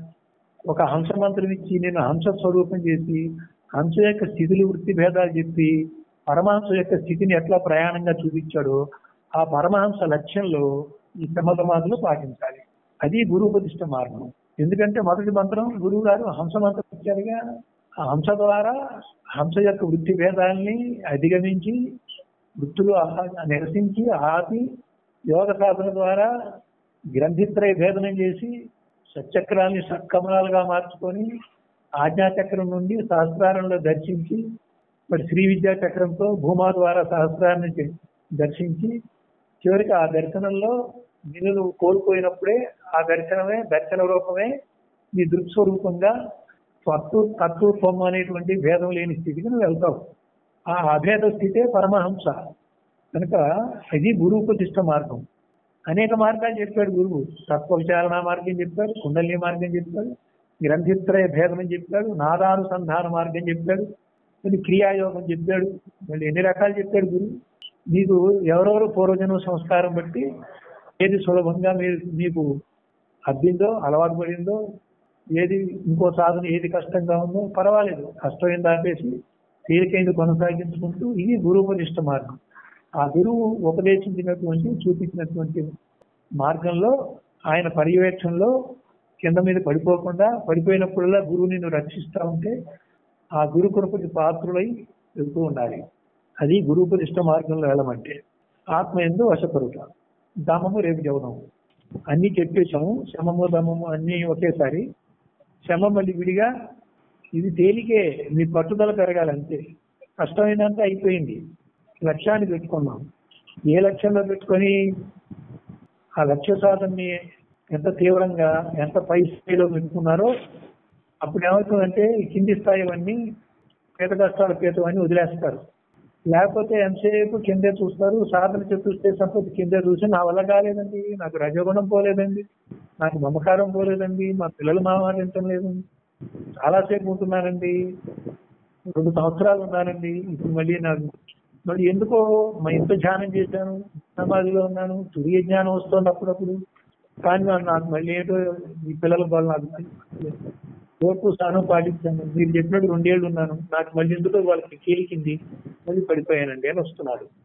ఒక హంస మంత్రం ఇచ్చి నేను హంస స్వరూపం చేసి హంస యొక్క స్థితులు వృత్తి భేదాలు చెప్పి పరమహంస యొక్క స్థితిని ఎట్లా ప్రయాణంగా చూపించాడో ఆ పరమహంస లక్ష్యంలో ఈ సమధమాదులు పాటించాలి అది గురుపదిష్ట మార్గం ఎందుకంటే మొదటి మంత్రం గురువు గారు హంస మంత్రం ఇచ్చారుగా ఆ హంస ద్వారా హంస యొక్క వృత్తి భేదాల్ని అధిగమించి వృత్తులు ఆహా- నిరసించి ఆపి యోగ సాధన ద్వారా గ్రంథిత్రయ భేదనం చేసి సచక్రాల్ని సత్కమలాలుగా మార్చుకొని ఆజ్ఞాచక్రం నుండి సహస్రారంలో దర్శించి మరి శ్రీ విద్యా చక్రంతో భూమా ద్వారా సహస్రాన్ని చే- దర్శించి చివరికి ఆ దర్శనంలో నిన్ను కోల్పోయినప్పుడే ఆ దర్శనమే దర్శన రూపమే నీ దృక్స్వరూపంగా తత్వ తత్వత్వం అనేటువంటి భేదం లేని స్థితికి నువ్వు వెళ్తావు ఆ అభేద స్థితే పరమహంస కనుక ఇది గురు ప్రతిష్ట మార్గం అనేక మార్గాలు చెప్పాడు గురువు తత్వ విచారణ మార్గం చెప్పాడు కుండలి మార్గం చెప్పాడు గ్రంథిత్రయ భేదం చెప్పాడు నాదానుసంధాన మార్గం చెప్పాడు మళ్ళీ క్రియాయోగం చెప్పాడు మళ్ళీ ఎన్ని రకాలు చెప్పాడు గురువు మీకు ఎవరెవరు పూర్వజన్మ సంస్కారం బట్టి ఏది సులభంగా మీరు మీకు అబ్బిందో అలవాటు పడిందో ఏది ఇంకో సాధన ఏది కష్టంగా ఉందో పర్వాలేదు కష్టమైంది ఆపేసి తేలికైంది కొనసాగించుకుంటూ ఇది గురువుపదిష్ట మార్గం ఆ గురువు ఉపదేశించినటువంటి చూపించినటువంటి మార్గంలో ఆయన పర్యవేక్షణలో కింద మీద పడిపోకుండా పడిపోయినప్పుడల్లా గురువు నిన్ను రక్షిస్తా ఉంటే ఆ గురు కృపకి పాత్రులై వెళ్తూ ఉండాలి అది గురువుపదిష్ట మార్గంలో వెళ్ళమంటే ఆత్మ ఎందు వశపరుట దమము రేపు చదువుదాము అన్ని చెప్పేశాము శమము దమము అన్ని ఒకేసారి శమ మళ్ళీ విడిగా ఇది తేలికే మీ పట్టుదల పెరగాలి అంతే కష్టమైనంత అయిపోయింది లక్ష్యాన్ని పెట్టుకున్నాం ఏ లక్ష్యంలో పెట్టుకొని ఆ లక్ష్య సాధనని ఎంత తీవ్రంగా ఎంత పై స్థాయిలో పెట్టుకున్నారో అప్పుడు ఏమవుతుందంటే ఈ కింది స్థాయి అన్నీ పీత కష్టాల పీతం అని వదిలేస్తారు లేకపోతే ఎంతసేపు కిందే చూస్తారు సాధన చూస్తే సంపత్తి కిందే చూసి నా వల్ల కాలేదండి నాకు రజగుణం పోలేదండి నాకు మమకారం పోలేదండి మా పిల్లలు మామారించడం లేదండి చాలాసేపు ఉంటున్నానండి రెండు సంవత్సరాలు ఉన్నానండి ఇప్పుడు మళ్ళీ నాకు మళ్ళీ ఎందుకో మా ఇంత ధ్యానం చేశాను సమాధిలో ఉన్నాను తురియ జ్ఞానం వస్తుంది అప్పుడప్పుడు కానీ నాకు- నాకు మళ్ళీ ఏంటో ఈ పిల్లల వల్ల నాకు ఓర్పు స్థానం పాటించాను మీరు చెప్పినట్టు రెండేళ్లు ఉన్నాను నాకు మళ్ళీ ఎందుకో వాళ్ళకి కీలికింది మళ్ళీ పడిపోయానండి అని వస్తున్నారు అంటే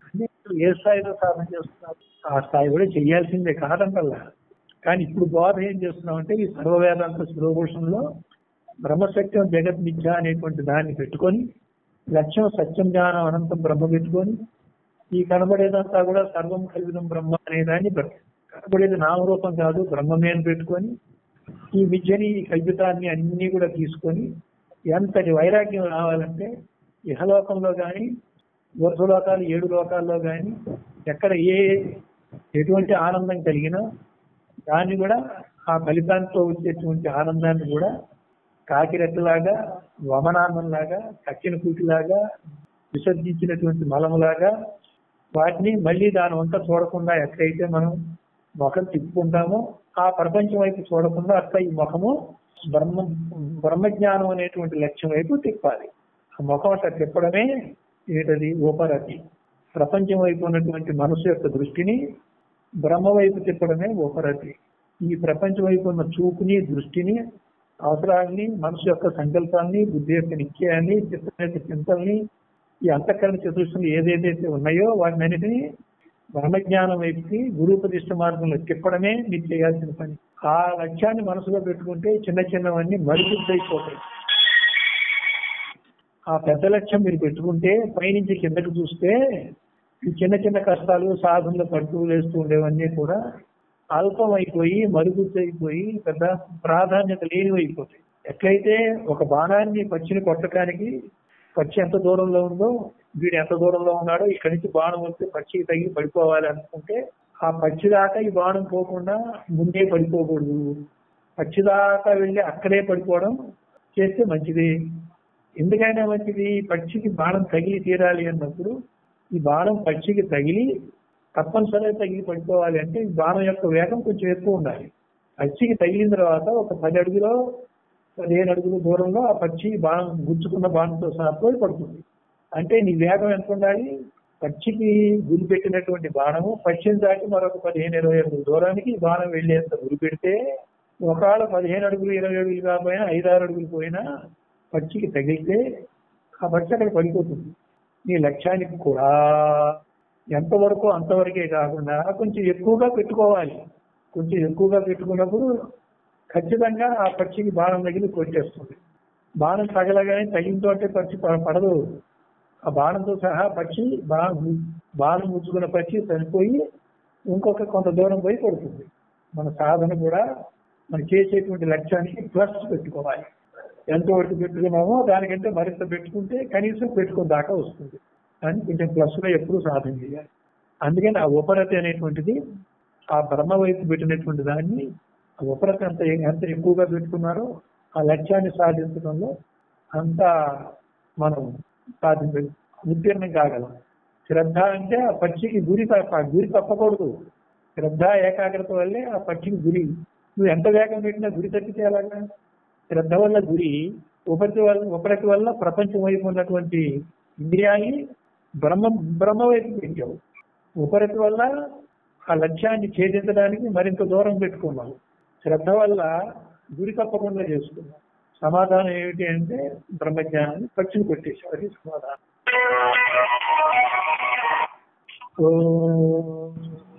ఏ స్థాయిలో సాధన చేస్తున్నారు ఆ స్థాయి కూడా చేయాల్సిందే కాదంటల్లా కానీ ఇప్పుడు బోధ ఏం చేస్తున్నామంటే ఈ సర్వవేదాంత శిరోభూషణలో బ్రహ్మసత్యం జగత్ మిథ్య అనేటువంటి దాన్ని పెట్టుకొని లక్ష్యం సత్యం జ్ఞానం అనంతం బ్రహ్మ పెట్టుకొని ఈ కనబడేదంతా కూడా సర్వం కలిగిన బ్రహ్మ అనే దాన్ని బ్ర- కనబడేది నామరూపం కాదు బ్రహ్మమే అని పెట్టుకొని ఈ విద్యని ఈ కల్పితాన్ని అన్ని కూడా తీసుకొని ఎంతటి వైరాగ్యం రావాలంటే ఇహలోకంలో కానీ ఊర్ధ్వలోకాలు ఏడు లోకాల్లో కానీ ఎక్కడ ఏ ఎటువంటి ఆనందం కలిగినా దాన్ని కూడా ఆ ఫలితాంతో వచ్చేటువంటి ఆనందాన్ని కూడా కాకిరెట్టలాగా వమనాన్నంలాగా కక్కిన కూటిలాగా విసర్జించినటువంటి మలములాగా వాటిని మళ్ళీ దాని వంట చూడకుండా ఎక్కడైతే మనం ముఖం తిప్పుకుంటామో ఆ ప్రపంచం వైపు చూడకుండా అట్లా ఈ ముఖము బ్రహ్మ బ్రహ్మజ్ఞానం అనేటువంటి లక్ష్యం వైపు తిప్పాలి ఆ ముఖం అట్లా తిప్పడమే ఏంటది ఉపరతి ప్రపంచం వైపు ఉన్నటువంటి మనసు యొక్క దృష్టిని బ్రహ్మ వైపు తిప్పడమే ఉపరతి ఈ ప్రపంచం వైపు ఉన్న చూపుని దృష్టిని అవసరాన్ని మనసు యొక్క సంకల్పాన్ని బుద్ధి యొక్క నిత్యాన్ని చిత్తం యొక్క చింతల్ని ఈ అంతఃకరణ చతుర్శులు ఏదేదైతే ఉన్నాయో వాటినన్నిటినీ బ్రహ్మజ్ఞానం వైపుకి గురుపదిష్ట మార్గంలో తిప్పడమే మీరు చేయాల్సిన పని ఆ లక్ష్యాన్ని మనసులో పెట్టుకుంటే చిన్న చిన్నవన్నీ మరుగుద్దైపోతాయి ఆ పెద్ద లక్ష్యం మీరు పెట్టుకుంటే పైనుంచి కిందకి చూస్తే ఈ చిన్న చిన్న కష్టాలు సాధనలు పడుతూ వేస్తూ ఉండేవన్నీ కూడా అల్పం అయిపోయి మరుగుద్దైపోయి పెద్ద ప్రాధాన్యత లేనివైపోతాయి ఎట్లయితే ఒక బాణాన్ని పచ్చిని కొట్టడానికి పచ్చి ఎంత దూరంలో ఉందో వీడు ఎంత దూరంలో ఉన్నాడో ఇక్కడి నుంచి బాణం వస్తే పచ్చికి తగిలి పడిపోవాలి అనుకుంటే ఆ పచ్చి దాకా ఈ బాణం పోకుండా ముందే పడిపోకూడదు పచ్చి దాకా వెళ్ళి అక్కడే పడిపోవడం చేస్తే మంచిది ఎందుకైనా మంచిది పక్షికి బాణం తగిలి తీరాలి అన్నప్పుడు ఈ బాణం పక్షికి తగిలి తప్పనిసరిగా తగిలి పడిపోవాలి అంటే ఈ బాణం యొక్క వేగం కొంచెం ఎక్కువ ఉండాలి పక్షికి తగిలిన తర్వాత ఒక పది అడుగులో పదిహేను అడుగుల దూరంలో ఆ పక్షి బాణం గుచ్చుకున్న బాణంతో సహా పోయి పడుతుంది అంటే నీ వేగం ఎంత ఉండాలి పక్షికి గురి పెట్టినటువంటి బాణము పక్షిని దాటి మరొక పదిహేను ఇరవై అడుగుల దూరానికి ఈ బాణం వెళ్ళేంత గురి పెడితే ఒకవేళ పదిహేను అడుగులు ఇరవై అడుగులు కాకపోయినా ఐదారు అడుగులు పోయినా పక్షికి తగిలితే ఆ పక్షి అక్కడ పడిపోతుంది నీ లక్ష్యానికి కూడా ఎంతవరకు అంతవరకే కాకుండా కొంచెం ఎక్కువగా పెట్టుకోవాలి కొంచెం ఎక్కువగా పెట్టుకున్నప్పుడు ఖచ్చితంగా ఆ పక్షికి బాణం తగిలి కొట్టేస్తుంది బాణం తగలగానే తగిలితో అంటే పక్షి ప- పడదు ఆ బాణంతో సహా పక్షి బాణం బాణం ముచ్చుకున్న పక్షి చనిపోయి ఇంకొక కొంత దూరం పోయి పడుతుంది మన సాధన కూడా మనం చేసేటువంటి లక్ష్యానికి ప్లస్ పెట్టుకోవాలి ఎంత వరకు పెట్టుకున్నామో దానికంటే మరింత పెట్టుకుంటే కనీసం పెట్టుకున్న దాకా వస్తుంది కానీ కొంచెం ప్లస్ లో ఎప్పుడూ సాధన చేయాలి అందుకని ఆ ఉపరతి అనేటువంటిది ఆ బ్రహ్మ వైపు పెట్టినటువంటి దాన్ని ఆ ఉపరతి ఎంత ఎంత ఎక్కువగా పెట్టుకున్నారో ఆ లక్ష్యాన్ని సాధించడంలో అంత మనం సాధించ ఉత్తీర్ణం కాగలం శ్రద్ధ అంటే ఆ పక్షికి గురి తప్ప గురి తప్పకూడదు శ్రద్ధ ఏకాగ్రత వల్లే ఆ పక్షికి గురి నువ్వు ఎంత వేగం పెట్టినా గురి తప్పితే ఎలాగా శ్రద్ధ వల్ల గురి ఉపరతి వల్ల ఉపరతి వల్ల ప్రపంచం వైపు ఉన్నటువంటి ఇంద్రియాన్ని బ్రహ్మ బ్రహ్మ వైపు పెట్టావు ఉపరతి వల్ల ఆ లక్ష్యాన్ని ఛేదించడానికి మరింత దూరం పెట్టుకున్నావు శ్రద్ధ వల్ల గురి తప్పకుండా చేసుకున్నావు సమాధానం ఏమిటి అంటే బ్రహ్మజ్ఞానాన్ని పక్షిని కొట్టేశావు అది సమాధానం ఓం